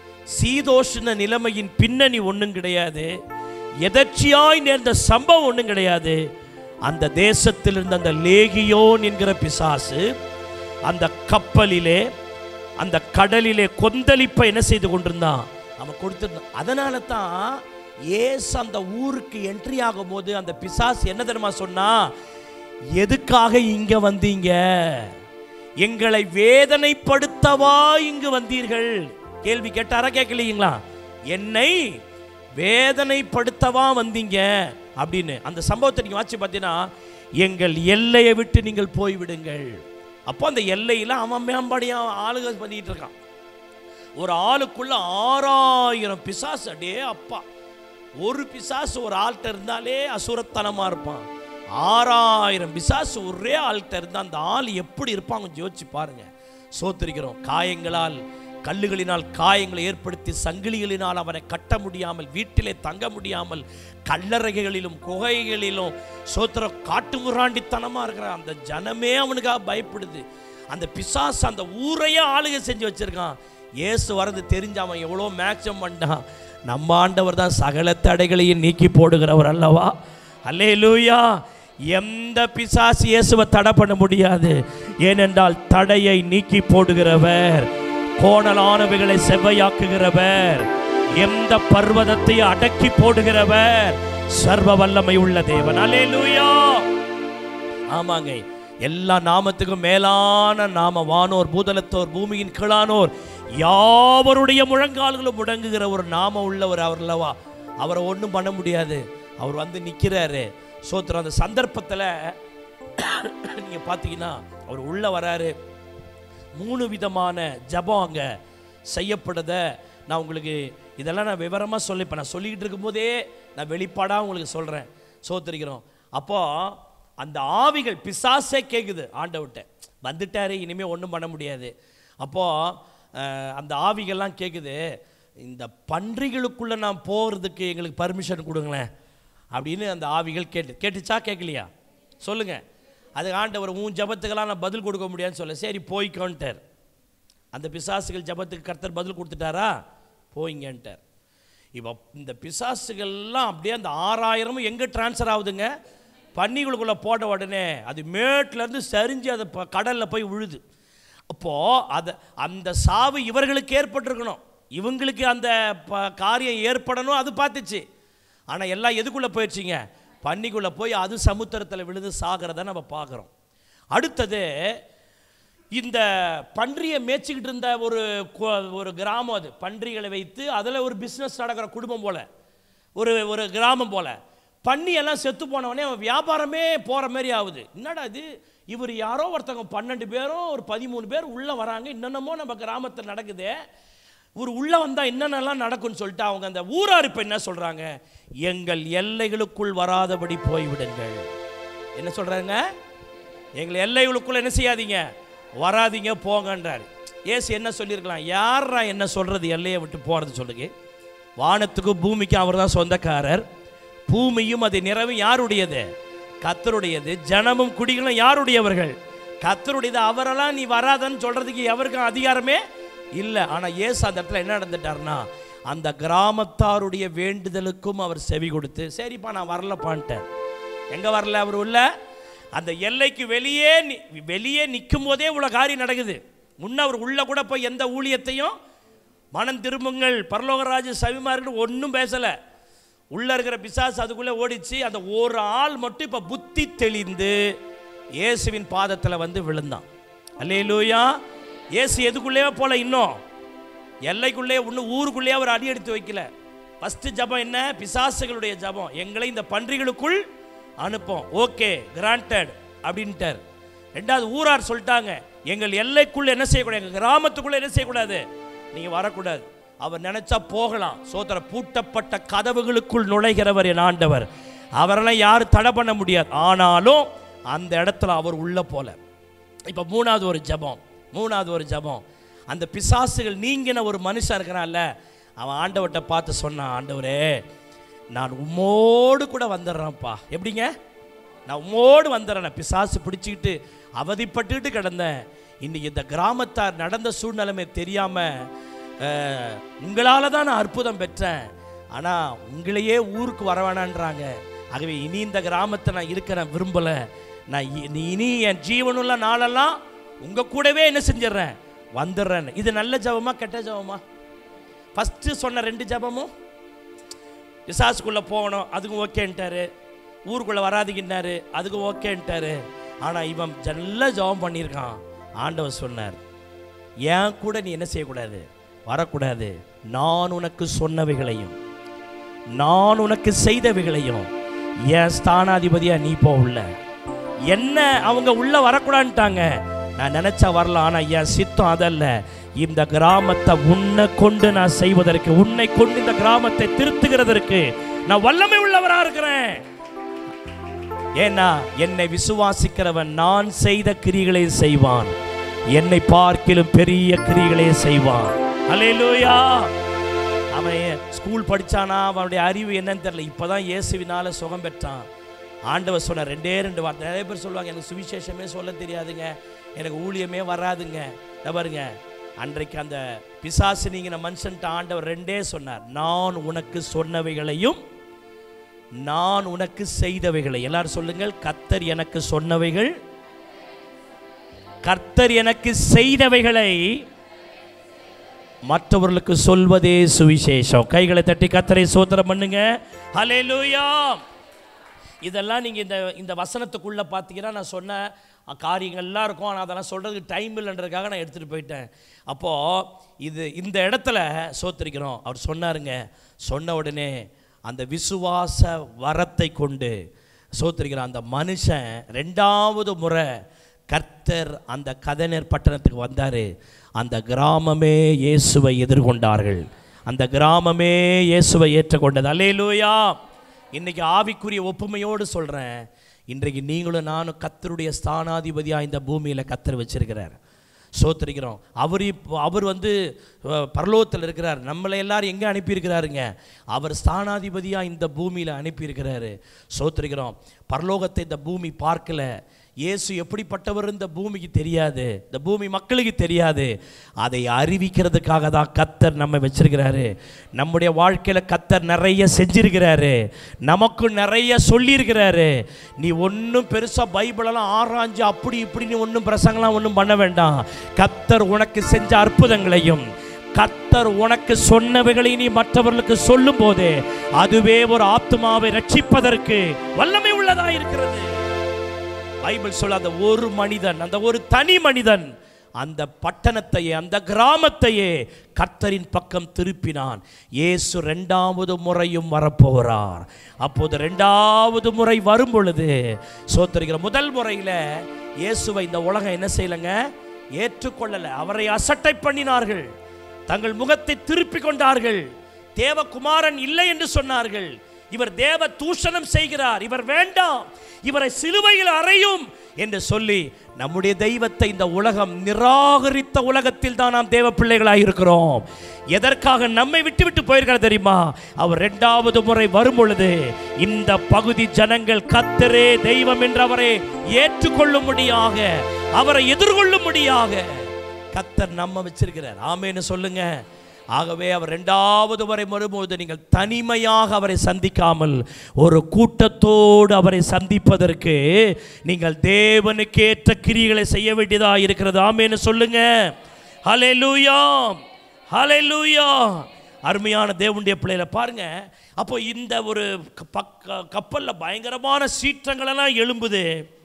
சீதோஷ்ண நிலைமையின் பின்னணி ஒன்றும் கிடையாது எதர்ச்சியாய் நேர்ந்த சம்பவம் ஒன்றும் கிடையாது அந்த தேசத்தில் இருந்த அந்த லேகியோன் என்கிற பிசாசு அந்த கப்பலிலே அந்த கடலிலே கொந்தளிப்பை என்ன செய்து கொண்டிருந்தான் அவன் கொடுத்திருந்தான் அதனால தான் ஏசு அந்த ஊருக்கு என்ட்ரி ஆகும்போது அந்த பிசாசு என்ன தெரியுமா சொன்னா எதுக்காக இங்க வந்தீங்க எங்களை வேதனைப்படுத்தவா இங்கு வந்தீர்கள் கேள்வி கேட்டாரா கேட்கலீங்களா என்னை வேதனைப்படுத்தவா வந்தீங்க அப்படின்னு அந்த சம்பவத்தை நீங்க வாட்சி பார்த்தீங்கன்னா எங்கள் எல்லையை விட்டு நீங்கள் போய்விடுங்கள் அப்போ அந்த எல்லையில் அவன் மேம்பாடியா ஆளுக பண்ணிட்டு இருக்கான் ஒரு ஆளுக்குள்ள ஆறாயிரம் பிசாசு அடே அப்பா ஒரு பிசாசு ஒரு ஆள்கிட்ட இருந்தாலே அசுரத்தனமா இருப்பான் ஆறாயிரம் பிசாசு ஒரே ஆள்கிட்ட இருந்தா அந்த ஆள் எப்படி இருப்பான் கொஞ்சம் யோசிச்சு பாருங்க சோத்திருக்கிறோம் காயங்களால் கல்லுகளினால் காயங்களை ஏற்படுத்தி சங்கிலிகளினால் அவனை கட்ட முடியாமல் வீட்டிலே தங்க முடியாமல் கல்லறைகளிலும் குகைகளிலும் சோத்திர காட்டு முராண்டித்தனமா இருக்கிற அந்த ஜனமே அவனுக்காக பயப்படுது அந்த பிசாசு அந்த ஊரையே ஆளுகை செஞ்சு வச்சிருக்கான் இயேசு வரது தெரிஞ்சு அவன் எவ்வளோ மேக்ஸிமம் பண்ணிட்டான் நம்ம ஆண்டவர் தான் சகல தடைகளையும் நீக்கி போடுகிறவர் அல்லவா அல்லேலூயா எந்த பிசாசு இயேசுவை தடை பண்ண முடியாது ஏனென்றால் தடையை நீக்கி போடுகிறவர் கோணலானவைகளை செவ்வையாக்குகிறவர் எந்த பர்வதத்தை அடக்கி போடுகிறவர் சர்வ வல்லமை உள்ள தேவன் அல்லேலூயா ஆமாங்க எல்லா நாமத்துக்கும் மேலான நாம வானோர் பூதலத்தோர் பூமியின் கீழானோர் யாவருடைய முழங்கால்களும் முடங்குகிற ஒரு நாம உள்ளவர் அவர் அல்லவா அவரை ஒன்றும் பண்ண முடியாது அவர் வந்து நிற்கிறாரு சோத்திரம் அந்த சந்தர்ப்பத்தில் நீங்கள் பார்த்தீங்கன்னா அவர் உள்ள வராரு மூணு விதமான ஜபம் அங்கே செய்யப்படுத நான் உங்களுக்கு இதெல்லாம் நான் விவரமாக சொல்லி இப்போ நான் சொல்லிக்கிட்டு இருக்கும்போதே நான் வெளிப்பாடாக உங்களுக்கு சொல்கிறேன் சோத்திருக்கிறோம் அப்போ அந்த ஆவிகள் பிசாசே கேட்குது ஆண்டவர்கிட்ட வந்துட்டாரு இனிமேல் ஒன்றும் பண்ண முடியாது அப்போது அந்த ஆவிகள்லாம் கேட்குது இந்த பன்றிகளுக்குள்ளே நான் போகிறதுக்கு எங்களுக்கு பர்மிஷன் கொடுங்களேன் அப்படின்னு அந்த ஆவிகள் கேட்டு கேட்டுச்சா கேட்கலையா சொல்லுங்கள் அதுக்கு ஆண்டவர் உன் ஜபத்துக்கெல்லாம் நான் பதில் கொடுக்க முடியாதுன்னு சொல்ல சரி போய்க்கோன்ட்டார் அந்த பிசாசுகள் ஜபத்துக்கு கர்த்தர் பதில் கொடுத்துட்டாரா போய்ங்கன்ட்டார் இப்போ இந்த பிசாசுகள்லாம் அப்படியே அந்த ஆறாயிரமும் எங்கே ட்ரான்ஸ்ஃபர் ஆகுதுங்க பன்னிகளுக்குள்ளே போட்ட உடனே அது மேட்லேருந்து சரிஞ்சு அது கடலில் போய் விழுது அப்போது அதை அந்த சாவு இவர்களுக்கு ஏற்பட்டிருக்கணும் இவங்களுக்கு அந்த ப- காரியம் ஏற்படணும் அது பார்த்துச்சு ஆனால் எல்லாம் எதுக்குள்ளே போயிடுச்சிங்க பன்னிக்குள்ளே போய் அது சமுத்திரத்தில் விழுந்து சாகிறத நம்ம பார்க்குறோம் அடுத்தது இந்த பன்றியை மேய்ச்சிக்கிட்டு இருந்த ஒரு கு- ஒரு கிராமம் அது பன்றிகளை வைத்து அதில் ஒரு பிஸ்னஸ் நடக்கிற குடும்பம் போல ஒரு ஒரு கிராமம் போல பன்னி எல்லாம் செத்து போனவொடனே அவன் வியாபாரமே போகிற மாதிரி ஆகுது என்னடா இது இவர் யாரோ ஒருத்தவங்க பன்னெண்டு பேரும் ஒரு பதிமூணு பேர் உள்ளே வராங்க என்னென்னமோ நம்ம கிராமத்தில் நடக்குது ஒரு உள்ளே வந்தால் என்னென்னலாம் நடக்கும்னு சொல்லிட்டு அவங்க அந்த ஊரார் இப்போ என்ன சொல்கிறாங்க எங்கள் எல்லைகளுக்குள் வராதபடி போய்விடுங்கள் என்ன சொல்கிறாங்க எங்களை எல்லைகளுக்குள்ள என்ன செய்யாதீங்க வராதீங்க போங்கன்றார் ஏசு என்ன சொல்லியிருக்கலாம் யாரா என்ன சொல்கிறது எல்லையை விட்டு போகிறது சொல்லுங்க வானத்துக்கும் பூமிக்கும் அவர் தான் சொந்தக்காரர் பூமியும் அது நிறவும் யாருடையது கத்தருடையது ஜனமும் குடிகளும் யாருடையவர்கள் கத்தருடையது அவரெல்லாம் நீ வராதன்னு சொல்கிறதுக்கு எவருக்கும் அதிகாரமே இல்லை ஆனால் ஏசு அந்த இடத்துல என்ன நடந்துட்டார்னா அந்த கிராமத்தாருடைய வேண்டுதலுக்கும் அவர் செவி கொடுத்து சரிப்பா நான் வரலப்பான்ட்டேன் எங்கே வரல அவர் உள்ள அந்த எல்லைக்கு வெளியே நி- வெளியே நிற்கும் போதே இவ்வளோ காரியம் நடக்குது முன்ன அவர் உள்ள கூட போய் எந்த ஊழியத்தையும் மனம் திரும்புங்கள் பரலோகராஜ சவிமார்கள் ஒன்றும் பேசலை உள்ள இருக்கிற பிசாசு அதுக்குள்ளே ஓடிச்சு அந்த ஒரு ஆள் மட்டும் இப்போ புத்தி தெளிந்து இயேசுவின் பாதத்தில் வந்து விழுந்தான் அல்லேலூயா இயேசு எதுக்குள்ளேயே போல இன்னும் எல்லைக்குள்ளே இன்னும் ஊருக்குள்ளேயே அவர் அடி எடுத்து வைக்கல ஃபஸ்ட்டு ஜபம் என்ன பிசாசுகளுடைய ஜபம் எங்களை இந்த பன்றிகளுக்குள் அனுப்போம் ஓகே கிராண்டட் அப்படின்ட்டார் ரெண்டாவது ஊரார் சொல்லிட்டாங்க எங்கள் எல்லைக்குள்ள என்ன செய்யக்கூடாது எங்கள் கிராமத்துக்குள்ள என்ன செய்யக்கூடாது நீங்கள் வரக்கூடாது அவர் நினைச்சா போகலாம் சோதர பூட்டப்பட்ட கதவுகளுக்குள் நுழைகிறவர் என் ஆண்டவர் அவரெல்லாம் யாரும் தடை பண்ண முடியாது ஆனாலும் அந்த இடத்துல அவர் உள்ள போல இப்போ மூணாவது ஒரு ஜெபம் மூணாவது ஒரு ஜெபம் அந்த பிசாசுகள் நீங்கின ஒரு மனுஷன் இருக்கிறான்ல அவன் ஆண்டவர்கிட்ட பார்த்து சொன்னான் ஆண்டவரே நான் உம்மோடு கூட வந்துடுறேன்ப்பா எப்படிங்க நான் உம்மோடு வந்துடுறேன் பிசாசு பிடிச்சிக்கிட்டு அவதிப்பட்டுக்கிட்டு கிடந்தேன் இன்னைக்கு இந்த கிராமத்தார் நடந்த சூழ்நிலைமை தெரியாமல் உங்களால் தான் நான் அற்புதம் பெற்றேன் ஆனால் உங்களையே ஊருக்கு வர வேணான்றாங்க ஆகவே இனி இந்த கிராமத்தை நான் இருக்க நான் விரும்பலை நான் இ- நீ இனி என் ஜீவனுள்ள நாளெல்லாம் உங்கள் கூடவே என்ன செஞ்சிடுறேன் வந்துடுறேன் இது நல்ல ஜபமா கெட்ட ஜபமா ஃபஸ்ட்டு சொன்ன ரெண்டு ஜபமும் பிசாசுக்குள்ளே போகணும் அதுக்கும் ஓகேன்ட்டாரு ஊருக்குள்ளே வராதீங்கன்னாரு அதுக்கும் ஓகேன்ட்டாரு ஆனால் இவன் நல்ல ஜெபம் பண்ணியிருக்கான் ஆண்டவர் சொன்னார் ஏன் கூட நீ என்ன செய்யக்கூடாது வரக்கூடாது நான் உனக்கு சொன்னவைகளையும் நான் உனக்கு செய்தவைகளையும் என் ஸ்தானாதிபதியா நீ போ உள்ள என்ன அவங்க உள்ள வரக்கூடாதுட்டாங்க நான் நினைச்சா வரலாம் ஆனா என் சித்தம் அதல்ல இந்த கிராமத்தை உன்னை கொண்டு நான் செய்வதற்கு உன்னை கொண்டு இந்த கிராமத்தை திருத்துகிறதற்கு நான் வல்லமை உள்ளவரா இருக்கிறேன் ஏன்னா என்னை விசுவாசிக்கிறவன் நான் செய்த கிரிகளை செய்வான் என்னை பார்க்கிலும் பெரிய கிரிகளை செய்வான் அல்லேலூயா அவன் ஸ்கூல் படிச்சானா அவனுடைய அறிவு என்னன்னு தெரியல இப்பதான் இயேசுவினால சுகம் பெற்றான் ஆண்டவர் சொன்ன ரெண்டே ரெண்டு வார்த்தை நிறைய பேர் சொல்லுவாங்க எனக்கு சுவிசேஷமே சொல்ல தெரியாதுங்க எனக்கு ஊழியமே வராதுங்க இதை பாருங்க அன்றைக்கு அந்த பிசாசு நீங்கின மனுஷன்ட்ட ஆண்டவர் ரெண்டே சொன்னார் நான் உனக்கு சொன்னவைகளையும் நான் உனக்கு செய்தவைகளை எல்லாரும் சொல்லுங்கள் கர்த்தர் எனக்கு சொன்னவைகள் கர்த்தர் எனக்கு செய்தவைகளை மற்றவர்களுக்கு சொல்வதே சுவிசேஷம் கைகளை தட்டி கர்த்தரை சோத்திரம் பண்ணுங்க ஹalleluya இதெல்லாம் நீங்கள் இந்த இந்த வசனத்துக்குள்ளே பார்த்தீங்கன்னா நான் சொன்ன காரியங்கள்லாம் இருக்கும் ஆனால் அதெல்லாம் சொல்கிறதுக்கு டைம் இல்லைன்றதுக்காக நான் எடுத்துகிட்டு போயிட்டேன் அப்போது இது இந்த இடத்துல சோத்திரிக்கிறோம் அவர் சொன்னாருங்க சொன்ன உடனே அந்த விசுவாச வரத்தை கொண்டு சோத்திரிக்கிற அந்த மனுஷன் ரெண்டாவது முறை கர்த்தர் அந்த கதனர் பட்டணத்துக்கு வந்தார் அந்த கிராமமே இயேசுவை எதிர்கொண்டார்கள் அந்த கிராமமே இயேசுவை ஏற்றுக்கொண்டது அல்லேலூயா இன்னைக்கு ஆவிக்குரிய ஒப்புமையோடு சொல்கிறேன் இன்றைக்கு நீங்களும் நானும் கத்தருடைய ஸ்தானாதிபதியாக இந்த பூமியில் கத்தர் வச்சிருக்கிறார் சோத்திரிக்கிறோம் அவர் இப்போ அவர் வந்து பரலோகத்தில் இருக்கிறார் நம்மளை எல்லாரும் எங்கே அனுப்பியிருக்கிறாருங்க அவர் ஸ்தானாதிபதியாக இந்த பூமியில் அனுப்பியிருக்கிறாரு சோத்திரிக்கிறோம் பரலோகத்தை இந்த பூமி பார்க்கல இயேசு எப்படிப்பட்டவர் இந்த பூமிக்கு தெரியாது இந்த பூமி மக்களுக்கு தெரியாது அதை அறிவிக்கிறதுக்காக தான் கத்தர் நம்ம வச்சிருக்கிறாரு நம்முடைய வாழ்க்கையில் கத்தர் நிறைய செஞ்சிருக்கிறாரு நமக்கும் நிறைய சொல்லியிருக்கிறாரு நீ ஒன்றும் பெருசாக பைபிளெல்லாம் ஆராய்ஞ்சு அப்படி இப்படி நீ ஒன்றும் பிரசங்கலாம் ஒன்றும் பண்ண வேண்டாம் கத்தர் உனக்கு செஞ்ச அற்புதங்களையும் கத்தர் உனக்கு சொன்னவைகளை நீ மற்றவர்களுக்கு சொல்லும் போதே அதுவே ஒரு ஆத்மாவை ரட்சிப்பதற்கு வல்லமை உள்ளதா இருக்கிறது பைபிள் சொல்ல அந்த ஒரு மனிதன் அந்த ஒரு தனி மனிதன் அந்த பட்டணத்தையே அந்த கிராமத்தையே கர்த்தரின் பக்கம் திருப்பினான் இயேசு ரெண்டாவது முறையும் வரப்போகிறார் அப்போது ரெண்டாவது முறை வரும் பொழுது சோத்தரிக்கிற முதல் முறையில் இயேசுவை இந்த உலகம் என்ன செய்யலைங்க ஏற்றுக்கொள்ளலை அவரை அசட்டை பண்ணினார்கள் தங்கள் முகத்தை திருப்பி கொண்டார்கள் தேவகுமாரன் இல்லை என்று சொன்னார்கள் இவர் தேவ தூஷணம் செய்கிறார் இவர் வேண்டாம் இவரை சிலுவையில் அறையும் என்று சொல்லி நம்முடைய தெய்வத்தை இந்த உலகம் நிராகரித்த உலகத்தில் தான் நாம் தேவ பிள்ளைகளாக இருக்கிறோம் எதற்காக நம்மை விட்டு விட்டு போயிருக்கார் தெரியுமா அவர் இரண்டாவது முறை வரும் பொழுது இந்த பகுதி ஜனங்கள் கத்தரே தெய்வம் என்று அவரை ஏற்றுக்கொள்ளும்படியாக அவரை எதிர்கொள்ளும்படியாக கத்தர் நம்ம வச்சிருக்கிறார் ஆமேன்னு சொல்லுங்க ஆகவே அவர் ரெண்டாவது வரை வரும்போது நீங்கள் தனிமையாக அவரை சந்திக்காமல் ஒரு கூட்டத்தோடு அவரை சந்திப்பதற்கு நீங்கள் தேவனுக்கு ஏற்ற கிரிகளை செய்ய வேண்டியதா இருக்கிறது ஆமேன்னு சொல்லுங்க ஹலே லூயா ஹலே லூயா அருமையான தேவனுடைய பிள்ளையில பாருங்க அப்போ இந்த ஒரு பக்க கப்பலில் பயங்கரமான சீற்றங்களெல்லாம் எழும்புது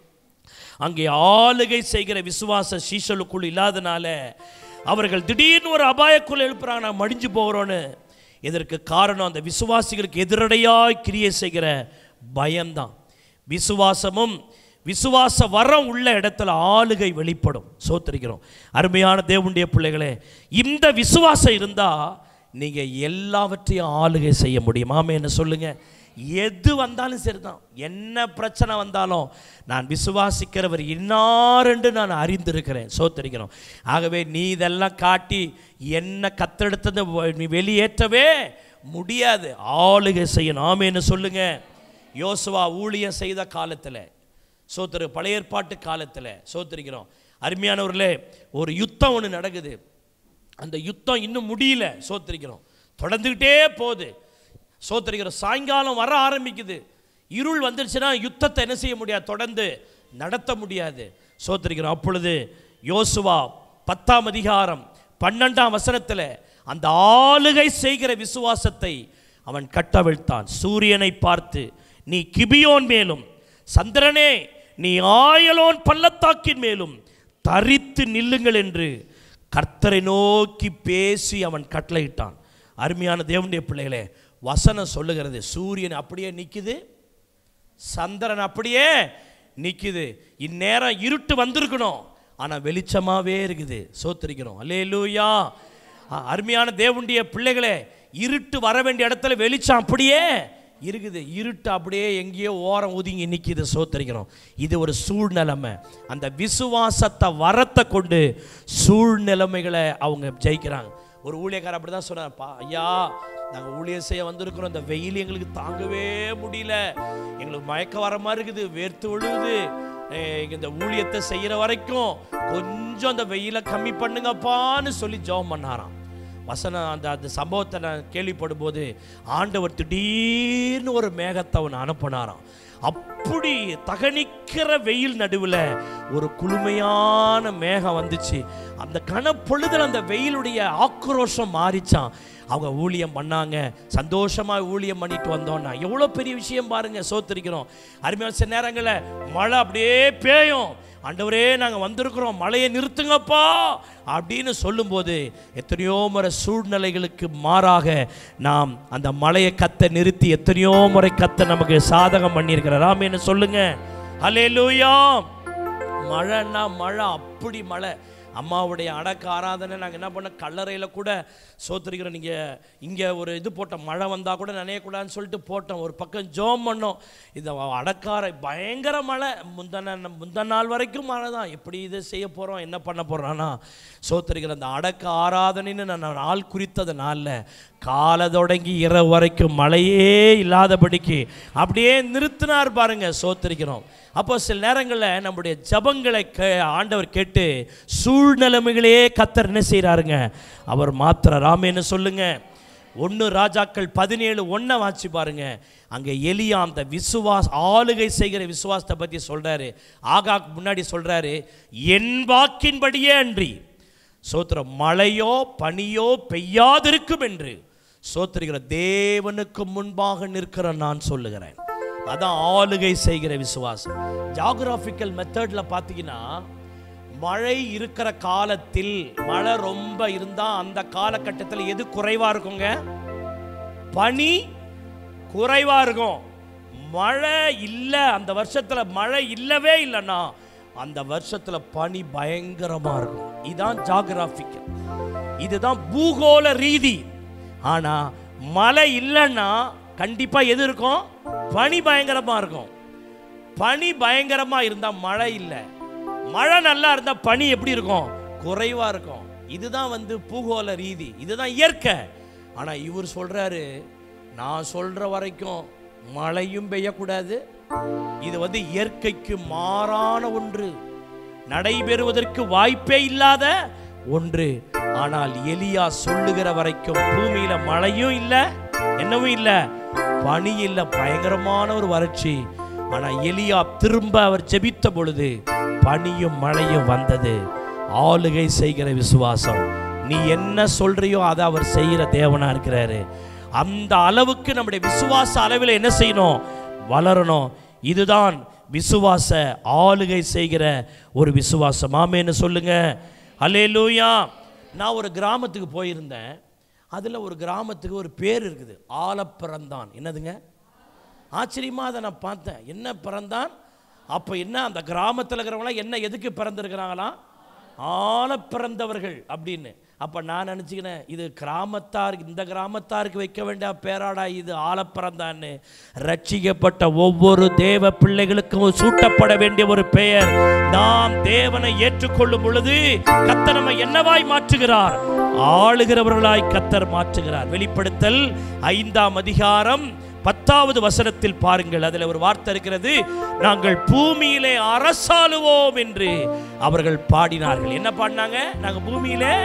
அங்கே ஆளுகை செய்கிற விசுவாச சீசலுக்குள் இல்லாதனால அவர்கள் திடீர்னு ஒரு அபாயக்குள் எழுப்புறாங்க நான் மடிஞ்சு போகிறோன்னு இதற்கு காரணம் அந்த விசுவாசிகளுக்கு எதிரடையாய் கிரியை செய்கிற பயம்தான் விசுவாசமும் விசுவாச வரம் உள்ள இடத்துல ஆளுகை வெளிப்படும் சோத்தரிக்கிறோம் அருமையான தேவனுடைய பிள்ளைகளே இந்த விசுவாசம் இருந்தால் நீங்கள் எல்லாவற்றையும் ஆளுகை செய்ய முடியும் ஆமே என்ன சொல்லுங்கள் எது வந்தாலும் சரிதான் என்ன பிரச்சனை வந்தாலும் நான் விசுவாசிக்கிறவர் இன்னாரென்று நான் அறிந்திருக்கிறேன் சோத்தரிக்கிறோம் ஆகவே நீ இதெல்லாம் காட்டி என்ன கத்தெடுத்தது நீ வெளியேற்றவே முடியாது ஆளுகை செய்யணும் ஆமேன்னு சொல்லுங்க யோசுவா ஊழியம் செய்த காலத்தில் சோத்திரு பழைய ஏற்பாட்டு காலத்தில் சோத்திருக்கிறோம் அருமையானவர்களே ஒரு யுத்தம் ஒன்று நடக்குது அந்த யுத்தம் இன்னும் முடியல சோத்திருக்கிறோம் தொடர்ந்துக்கிட்டே போகுது சோத்திருக்கிறோம் சாயங்காலம் வர ஆரம்பிக்குது இருள் வந்துருச்சுன்னா யுத்தத்தை என்ன செய்ய முடியாது தொடர்ந்து நடத்த முடியாது சோத்திருக்கிறோம் அப்பொழுது யோசுவா பத்தாம் அதிகாரம் பன்னெண்டாம் வசனத்தில் அந்த ஆளுகை செய்கிற விசுவாசத்தை அவன் கட்டவிழ்த்தான் சூரியனை பார்த்து நீ கிபியோன் மேலும் சந்திரனே நீ ஆயலோன் பள்ளத்தாக்கின் மேலும் தரித்து நில்லுங்கள் என்று கர்த்தரை நோக்கி பேசி அவன் கட்டளையிட்டான் அருமையான தேவனுடைய பிள்ளைகளே வசனம் சொல்லுகிறது சூரியன் அப்படியே நிற்குது சந்திரன் அப்படியே நிற்குது இந்நேரம் இருட்டு வந்திருக்கணும் ஆனால் வெளிச்சமாகவே இருக்குது சோத்திருக்கிறோம் அல்லே லூயா அருமையான தேவனுடைய பிள்ளைகளே இருட்டு வர வேண்டிய இடத்துல வெளிச்சம் அப்படியே இருக்குது இருட்டு அப்படியே எங்கேயோ ஓரம் ஒதுங்கி நிற்கிது சோத்தரிக்கிறோம் இது ஒரு சூழ்நிலைமை அந்த விசுவாசத்தை வரத்தை கொண்டு சூழ்நிலைமைகளை அவங்க ஜெயிக்கிறாங்க ஒரு ஊழியக்காரர் அப்படி தான் சொன்னார் பா ஐயா நாங்கள் ஊழியம் செய்ய வந்திருக்கிறோம் இந்த வெயில் எங்களுக்கு தாங்கவே முடியல எங்களுக்கு மயக்க வர மாதிரி இருக்குது வேர்த்து விழுவுது எங்க இந்த ஊழியத்தை செய்கிற வரைக்கும் கொஞ்சம் அந்த வெயிலை கம்மி பண்ணுங்கப்பான்னு சொல்லி ஜெபம் பண்ணாராம் வசனம் அந்த அந்த சம்பவத்தை நான் கேள்விப்படும் போது ஆண்டவர் திடீர்னு ஒரு மேகத்தை அவன் அனுப்பினாராம் அப்படி தகனிக்கிற வெயில் நடுவில் ஒரு குளுமையான மேகம் வந்துச்சு அந்த கனப்பொழுதில் அந்த வெயிலுடைய ஆக்ரோஷம் மாறிச்சான் அவங்க ஊழியம் பண்ணாங்க சந்தோஷமாக ஊழியம் பண்ணிட்டு வந்தோன்னா எவ்வளோ பெரிய விஷயம் பாருங்க சோத்திருக்கிறோம் அருமையான சில நேரங்களில் மழை அப்படியே பேயும் ஆண்டவரே நாங்கள் வந்திருக்கிறோம் மழையை நிறுத்துங்கப்பா அப்படின்னு சொல்லும்போது எத்தனையோ முறை சூழ்நிலைகளுக்கு மாறாக நாம் அந்த மழையை கத்த நிறுத்தி எத்தனையோ முறை கத்த நமக்கு சாதகம் பண்ணியிருக்கிறார் ராம் என்ன சொல்லுங்க ஹலே லூயா மழைன்னா மழை அப்படி மழை அம்மாவுடைய அடக்க ஆராதனை நாங்கள் என்ன பண்ண கல்லறையில் கூட சோத்துருக்கிறோம் நீங்கள் இங்கே ஒரு இது போட்டோம் மழை வந்தால் கூட நினையக்கூடாதுன்னு சொல்லிட்டு போட்டோம் ஒரு பக்கம் ஜோம் பண்ணோம் இந்த அடக்கார பயங்கர மழை முந்தன முந்தன நாள் வரைக்கும் மழை தான் எப்படி இது செய்ய போகிறோம் என்ன பண்ண போகிறோன்னா சோத்துருக்கிற அந்த அடக்க ஆராதனைன்னு நான் நாள் குறித்தது நாளில் காலை தொடங்கி இரவு வரைக்கும் மழையே இல்லாதபடிக்கு அப்படியே நிறுத்தினார் பாருங்க சோத்திருக்கிறோம் அப்போ சில நேரங்களில் நம்முடைய ஜபங்களை கே ஆண்டவர் கேட்டு சூழ்நிலைமைகளே கத்தர் என்ன செய்கிறாருங்க அவர் மாத்திர ராமேன்னு சொல்லுங்க ஒன்று ராஜாக்கள் பதினேழு ஒன்றை வாசி பாருங்க அங்கே எலியா அந்த விசுவாஸ் ஆளுகை செய்கிற விசுவாசத்தை பற்றி சொல்கிறாரு ஆகாக்கு முன்னாடி சொல்கிறாரு என் வாக்கின்படியே அன்றி சோத்திரம் மழையோ பனியோ பெய்யாதிருக்கும் என்று சோத்திரிக்கிற தேவனுக்கு முன்பாக நிற்கிற நான் சொல்லுகிறேன் அதான் ஆளுகை செய்கிற விசுவாசம் ஜாகிராபிக்கல் மெத்தடில் பார்த்தீங்கன்னா மழை இருக்கிற காலத்தில் மழை ரொம்ப இருந்தால் அந்த காலகட்டத்தில் எது குறைவாக இருக்குங்க பனி குறைவா இருக்கும் மழை இல்லை அந்த வருஷத்துல மழை இல்லவே இல்லைன்னா அந்த வருஷத்துல பனி பயங்கரமா இருக்கும் இதுதான் ஜாகிராபிக்கல் இதுதான் பூகோள ரீதி ஆனா மழை இல்லைன்னா கண்டிப்பா எது இருக்கும் பனி பயங்கரமா இருக்கும் பனி பயங்கரமா இருந்தா மழை இல்லை மழை நல்லா இருந்தா பனி எப்படி இருக்கும் குறைவா இருக்கும் இதுதான் வந்து பூகோள ரீதி இதுதான் இயற்கை ஆனா இவர் சொல்றாரு நான் சொல்ற வரைக்கும் மழையும் பெய்யக்கூடாது இது வந்து இயற்கைக்கு மாறான ஒன்று நடைபெறுவதற்கு வாய்ப்பே இல்லாத ஒன்று ஆனால் எலியா சொல்லுகிற வரைக்கும் பூமியில மழையும் இல்லை என்னவும் இல்லை பனி இல்லை பயங்கரமான ஒரு வறட்சி ஆனா எலியா திரும்ப அவர் ஜெபித்த பொழுது பனியும் மழையும் வந்தது ஆளுகை செய்கிற விசுவாசம் நீ என்ன சொல்றியோ அதை அவர் செய்கிற தேவனா இருக்கிறாரு அந்த அளவுக்கு நம்முடைய விசுவாச அளவில் என்ன செய்யணும் வளரணும் இதுதான் விசுவாச ஆளுகை செய்கிற ஒரு விசுவாசம் ஆமேன்னு சொல்லுங்க அல்லேலூயா நான் ஒரு கிராமத்துக்கு போயிருந்தேன் அதில் ஒரு கிராமத்துக்கு ஒரு பேர் இருக்குது ஆலப்பிறந்தான் என்னதுங்க ஆச்சரியமாக அதை நான் பார்த்தேன் என்ன பிறந்தான் அப்போ என்ன அந்த கிராமத்தில் இருக்கிறவங்களாம் என்ன எதுக்கு பிறந்திருக்கிறாங்களாம் ஆள பிறந்தவர்கள் அப்படின்னு அப்போ நான் நினச்சிக்கினேன் இது கிராமத்தாருக்கு இந்த கிராமத்தாருக்கு வைக்க வேண்டிய பேராடா இது ஆள பிறந்தான்னு ரட்சிக்கப்பட்ட ஒவ்வொரு தேவ பிள்ளைகளுக்கும் சூட்டப்பட வேண்டிய ஒரு பெயர் நாம் தேவனை ஏற்றுக்கொள்ளும் பொழுது கத்தர் நம்மை என்னவாய் மாற்றுகிறார் ஆளுகிறவர்களாய் கத்தர் மாற்றுகிறார் வெளிப்படுத்தல் ஐந்தாம் அதிகாரம் பத்தாவது வசனத்தில் பாருங்கள் அதில் ஒரு வார்த்தை இருக்கிறது நாங்கள் பூமியிலே அரசாளுவோம் என்று அவர்கள் பாடினார்கள் என்ன பாடினாங்க நாங்க பூமியிலே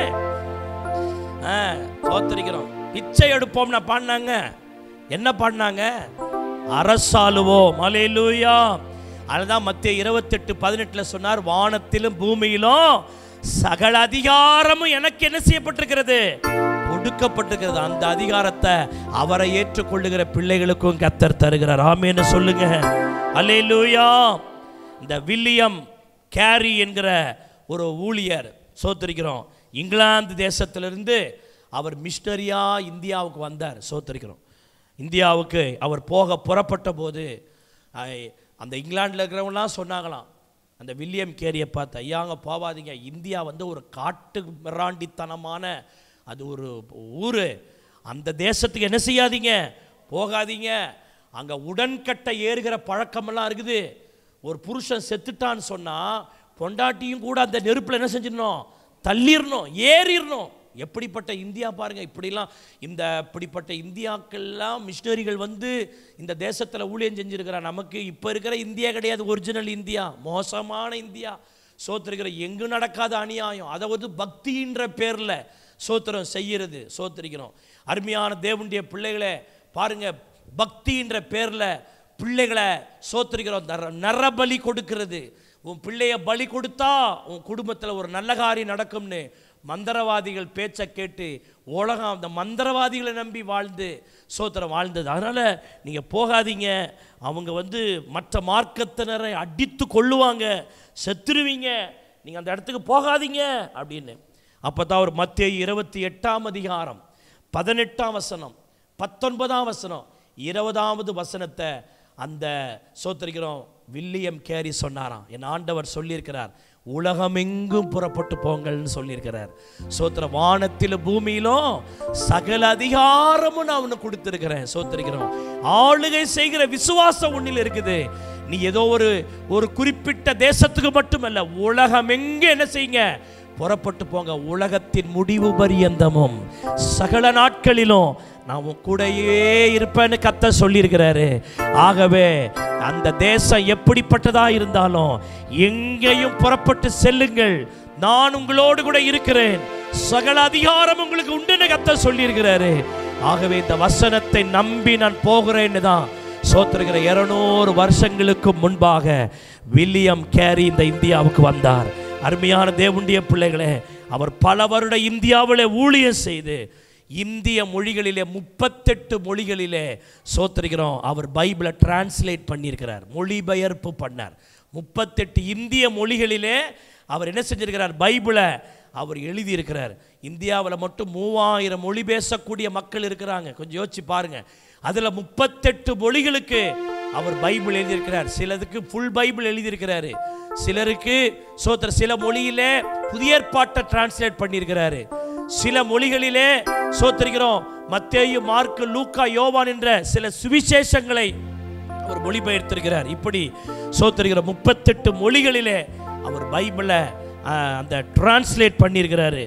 ஆ, தோத்தரிக்கிறோம் பிச்சை எடுப்போம்னா பாடினாங்க என்ன பாடினாங்க அரசாளுவோம் அலேலூயா அதுதான் மத்திய இருபத்தெட்டு பதினெட்டுல சொன்னார் வானத்திலும் பூமியிலும் சகல அதிகாரமும் எனக்கு என்ன செய்யப்பட்டிருக்கிறது கொடுக்கப்பட்டிருக்கிறது அந்த அதிகாரத்தை அவரை ஏற்றுக்கொள்ளுகிற பிள்ளைகளுக்கும் கத்தர் தருகிறார் ஆமேன்னு சொல்லுங்க அல்லேலூயா இந்த வில்லியம் கேரி என்கிற ஒரு ஊழியர் சோத்தரிக்கிறோம் இங்கிலாந்து தேசத்திலிருந்து அவர் மிஷனரியா இந்தியாவுக்கு வந்தார் சோத்தரிக்கிறோம் இந்தியாவுக்கு அவர் போக புறப்பட்ட போது ஐ- அந்த இங்கிலாந்தில் இருக்கிறவங்களாம் சொன்னாங்களாம் அந்த வில்லியம் கேரியை பார்த்து ஐயாங்க போவாதீங்க இந்தியா வந்து ஒரு காட்டு மிராண்டித்தனமான அது ஒரு ஊர் அந்த தேசத்துக்கு என்ன செய்யாதீங்க போகாதீங்க அங்கே உடன்கட்டை ஏறுகிற பழக்கமெல்லாம் இருக்குது ஒரு புருஷன் செத்துட்டான்னு சொன்னால் பொண்டாட்டியும் கூட அந்த நெருப்பில் என்ன செஞ்சிடணும் தள்ளிடணும் ஏறிடணும் எப்படிப்பட்ட இந்தியா பாருங்க இப்படிலாம் இந்த இப்படிப்பட்ட இந்தியாக்கள்லாம் மிஷினரிகள் வந்து இந்த தேசத்தில் ஊழியம் செஞ்சிருக்கிறா நமக்கு இப்போ இருக்கிற இந்தியா கிடையாது ஒரிஜினல் இந்தியா மோசமான இந்தியா சோத்திருக்கிற எங்கு நடக்காத அநியாயம் அதை வந்து பக்தின்ற பேரில் சோத்திரம் செய்கிறது சோத்திரிக்கிறோம் அருமையான தேவனுடைய பிள்ளைகளே பாருங்க பக்தின்ற பேரில் பிள்ளைகளை சோத்திரிக்கிறோம் நர நரபலி கொடுக்கிறது உன் பிள்ளைய பலி கொடுத்தா உன் குடும்பத்தில் ஒரு நல்ல காரியம் நடக்கும்னு மந்திரவாதிகள் பேச்சை கேட்டு உலகம் அந்த மந்திரவாதிகளை நம்பி வாழ்ந்து சோத்திரம் வாழ்ந்தது அதனால் நீங்கள் போகாதீங்க அவங்க வந்து மற்ற மார்க்கத்தினரை அடித்து கொள்ளுவாங்க செத்துருவீங்க நீங்கள் அந்த இடத்துக்கு போகாதீங்க அப்படின்னு அப்போ தான் ஒரு மத்திய இருபத்தி எட்டாம் அதிகாரம் பதினெட்டாம் வசனம் பத்தொன்பதாம் வசனம் இருபதாவது வசனத்தை அந்த சோத்தரிக்கிறோம் வில்லியம் கேரி சொன்னாராம் என் ஆண்டவர் சொல்லியிருக்கிறார் உலகமெங்கும் புறப்பட்டு போங்கள்னு சொல்லியிருக்கிறார் சோத்திர வானத்திலும் பூமியிலும் சகல அதிகாரமும் நான் உனக்கு கொடுத்திருக்கிறேன் சோத்திருக்கிறோம் ஆளுகை செய்கிற விசுவாசம் உன்னில் இருக்குது நீ ஏதோ ஒரு ஒரு குறிப்பிட்ட தேசத்துக்கு மட்டுமல்ல உலகம் எங்க என்ன செய்யுங்க புறப்பட்டு போங்க உலகத்தின் முடிவு பரியந்தமும் சகல நாட்களிலும் நான் உன் கூடயே இருப்பேன்னு கத்த சொல்லியிருக்கிறாரு ஆகவே அந்த தேசம் எப்படிப்பட்டதா இருந்தாலும் எங்கேயும் புறப்பட்டு செல்லுங்கள் நான் உங்களோடு கூட இருக்கிறேன் சகல அதிகாரம் உங்களுக்கு உண்டுன்னு கத்த சொல்லியிருக்கிறாரு ஆகவே இந்த வசனத்தை நம்பி நான் போகிறேன்னு தான் சோத்திருக்கிற இருநூறு வருஷங்களுக்கு முன்பாக வில்லியம் கேரி இந்த இந்தியாவுக்கு வந்தார் அருமையான தேவனுடைய பிள்ளைகளே அவர் பல வருட இந்தியாவில் ஊழியம் செய்து இந்திய மொழிகளிலே முப்பத்தெட்டு மொழிகளிலே சோத்திருக்கிறோம் அவர் பைபிளை டிரான்ஸ்லேட் பண்ணியிருக்கிறார் மொழிபெயர்ப்பு பண்ணார் முப்பத்தெட்டு இந்திய மொழிகளிலே அவர் என்ன செஞ்சிருக்கிறார் பைபிளை அவர் எழுதியிருக்கிறார் இந்தியாவில் மட்டும் மூவாயிரம் மொழி பேசக்கூடிய மக்கள் இருக்கிறாங்க கொஞ்சம் யோசிச்சு பாருங்க அதில் முப்பத்தெட்டு மொழிகளுக்கு அவர் பைபிள் எழுதியிருக்கிறார் சிலதுக்கு ஃபுல் பைபிள் எழுதியிருக்கிறாரு சிலருக்கு சோத்திர சில மொழியிலே புதிய ஏற்பாட்டை டிரான்ஸ்லேட் பண்ணியிருக்கிறாரு சில மொழிகளிலே சோத்திருக்கிறோம் மத்தேயு மார்க்கு லூக்கா யோவான் என்ற சில சுவிசேஷங்களை அவர் மொழிபெயர்த்திருக்கிறார் இப்படி சோத்திருக்கிற முப்பத்தெட்டு மொழிகளிலே அவர் பைபிளை ஆஹ், அந்த டிரான்ஸ்லேட் பண்ணியிருக்கிறாரு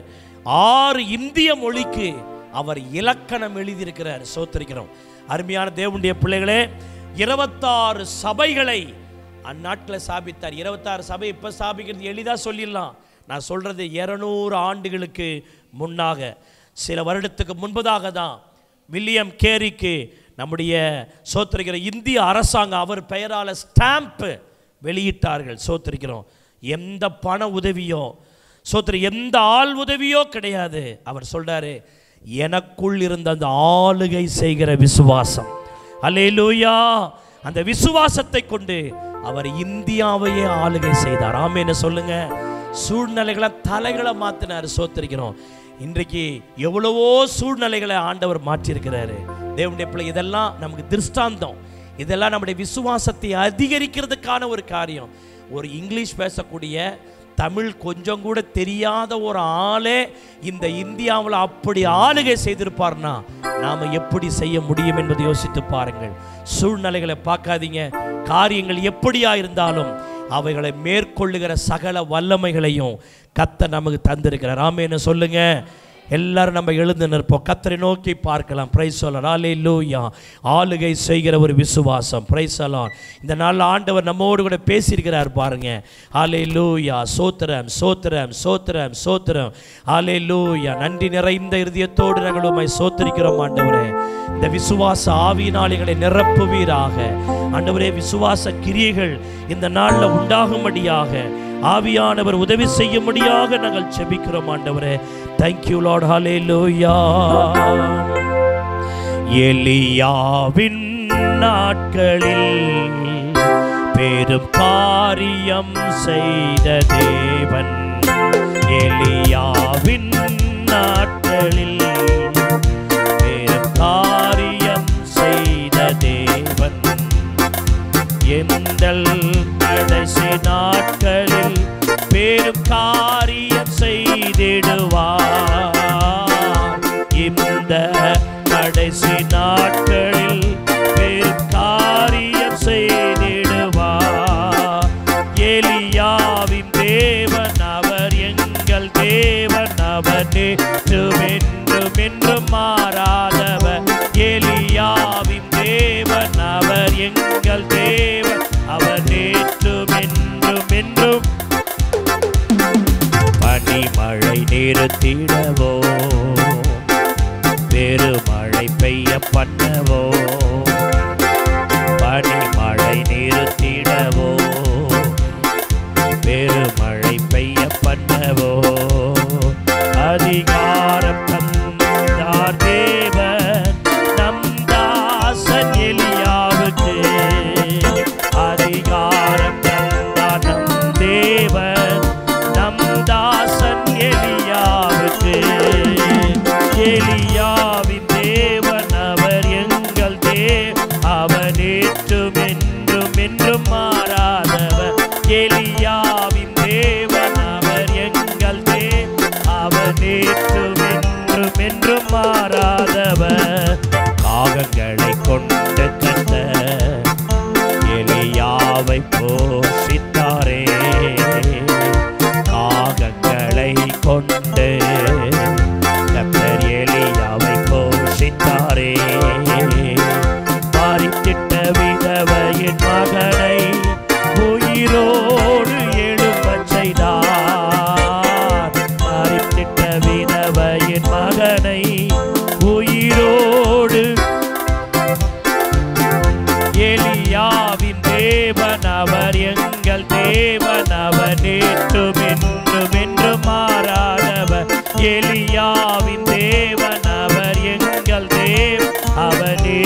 ஆறு இந்திய மொழிக்கு அவர் இலக்கணம் எழுதியிருக்கிறார் சோத்திருக்கிறோம் அருமையான தேவனுடைய பிள்ளைகளே இருபத்தாறு சபைகளை அந்நாட்டில் ஸ்தாபித்தார் இருபத்தாறு சபை இப்போ ஸ்தாபிக்கிறது எளிதாக சொல்லிடலாம் நான் சொல்றது இருநூறு ஆண்டுகளுக்கு முன்னாக சில வருடத்துக்கு முன்பதாக தான் வில்லியம் கேரிக்கு நம்முடைய சோத்திருக்கிற இந்திய அரசாங்கம் அவர் பெயரால் ஸ்டாம்ப் வெளியிட்டார்கள் சோத்திருக்கிறோம் எந்த பண உதவியோ சோத்திர எந்த ஆள் உதவியோ கிடையாது அவர் சொல்றாரு எனக்குள் இருந்த அந்த ஆளுகை செய்கிற விசுவாசம் அல்லேலூயா அந்த விசுவாசத்தை கொண்டு அவர் இந்தியாவையே ஆளுகை செய்தார் ஆமேன்னு சொல்லுங்க சூழ்நிலைகளை தலைகளை மாத்தினார் சோத்திருக்கிறோம் இன்றைக்கு எவ்வளவோ சூழ்நிலைகளை ஆண்டவர் மாற்றியிருக்கிறாரு தேவனுடைய பிள்ளை இதெல்லாம் நமக்கு திருஷ்டாந்தம் இதெல்லாம் நம்முடைய விசுவாசத்தை அதிகரிக்கிறதுக்கான ஒரு காரியம் ஒரு இங்கிலீஷ் பேசக்கூடிய தமிழ் கொஞ்சம் கூட தெரியாத ஒரு ஆளே இந்த இந்தியாவில் அப்படி ஆளுகை செய்திருப்பார்னா நாம எப்படி செய்ய முடியும் என்பதை யோசித்து பாருங்கள் சூழ்நிலைகளை பார்க்காதீங்க காரியங்கள் எப்படியா இருந்தாலும் அவைகளை மேற்கொள்ளுகிற சகல வல்லமைகளையும் கத்த நமக்கு தந்திருக்கிறார் ஆமேன்னு சொல்லுங்க எல்லாரும் நம்ம எழுந்து நிற்போம் கத்தரை நோக்கி பார்க்கலாம் பிரைஸ் சொல்லலாம் ஆலே லூயா ஆளுகை செய்கிற ஒரு விசுவாசம் பிரைஸ் சொல்லலாம் இந்த நாளில் ஆண்டவர் நம்மோடு கூட பேசியிருக்கிறார் பாருங்க ஆலே லூயா சோத்திரம் சோத்திரம் சோத்திரம் சோத்திரம் ஆலே லூயா நன்றி நிறைந்த இருதயத்தோடு நாங்கள் உம்மை சோத்திரிக்கிறோம் ஆண்டவரே இந்த விசுவாச ஆவியினாளிகளை நிரப்புவீராக ஆண்டவரே விசுவாச கிரியைகள் இந்த நாளில் உண்டாகும்படியாக ஆவியானவர் உதவி செய்யும்படியாக நாங்கள் செபிக்கிறோம் ஆண்டவரே தேங்க்யூ லார்ட் ஹalleluya எலியாவின் நாட்களில் பெரும் காரியம் செய்த தேவன் எலியாவின் நாட்களில் பெரும் காரியம் செய்த தேவன் எந்தல் கடைசி நாட்களில் பெரும் காரியம் செய்திடுவார் இந்த கடைசி நாட்களில் பெரும் காரியம் செய்திடுவார் எலியாவின் தேவன் அவர் எங்கள் தேவன் அவர் நேற்றும் என்றும் என்றும் மாறாதவர் எலியாவின் தேவன் அவர் எங்கள் தேவன் அவர் நேற்றும் என்றும் என்றும் பனிமழை நிறுத்திடவோ பெருமழை பெய்ய பண்ணவோ பனிமழை நிறுத்திடவோ பெருமழை பெய்ய பண்ணவோ அதிகாரம் தந்தார் தேவன் நம் தாசன் எலியாவுக்கு அதிகாரம் தந்தார் நம் தேவன் நம் தாசன் எலியாவுக்கு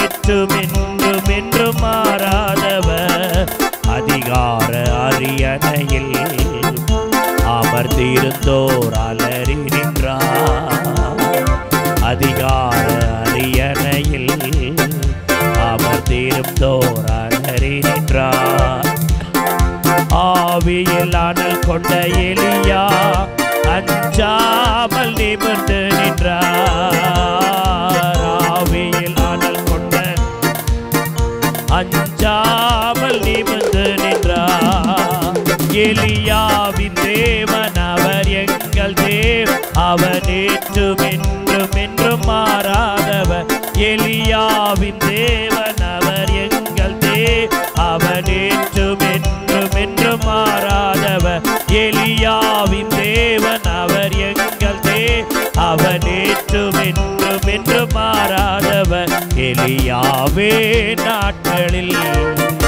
நேற்றும் என்றும் என்றும் மாறாதவர் அதிகார அரியணையில் அமர்ந்திருந்தோர் அலறி நின்றார் அதிகார அரியணையில் அமர்ந்திருந்தோர் அலறி நின்றார் ஆவியில் அனல் கொண்ட எலியா அஞ்சாமல் நிமிர்ந்து நின்றார் ஆவியில் அனல் கொண்ட அஞ்சாமல் நிமிர்ந்து நின்றார் எலியாவின் தேவன் அவர் எங்கள் தேவ் அவர் நேற்றும் என்றும் என்றும் மாறாதவர் எலியாவின் தேவன் அவர் எங்கள் தேவ் அவர் நேற்றும் என்றும் என்றும் மாறாதவர் எலியாவின் தேவன் அவர் எங்கள் தேவ் அவர் நேற்றும் என்றும் என்றும் மாறாதவர் எலியாவே நாட்களில்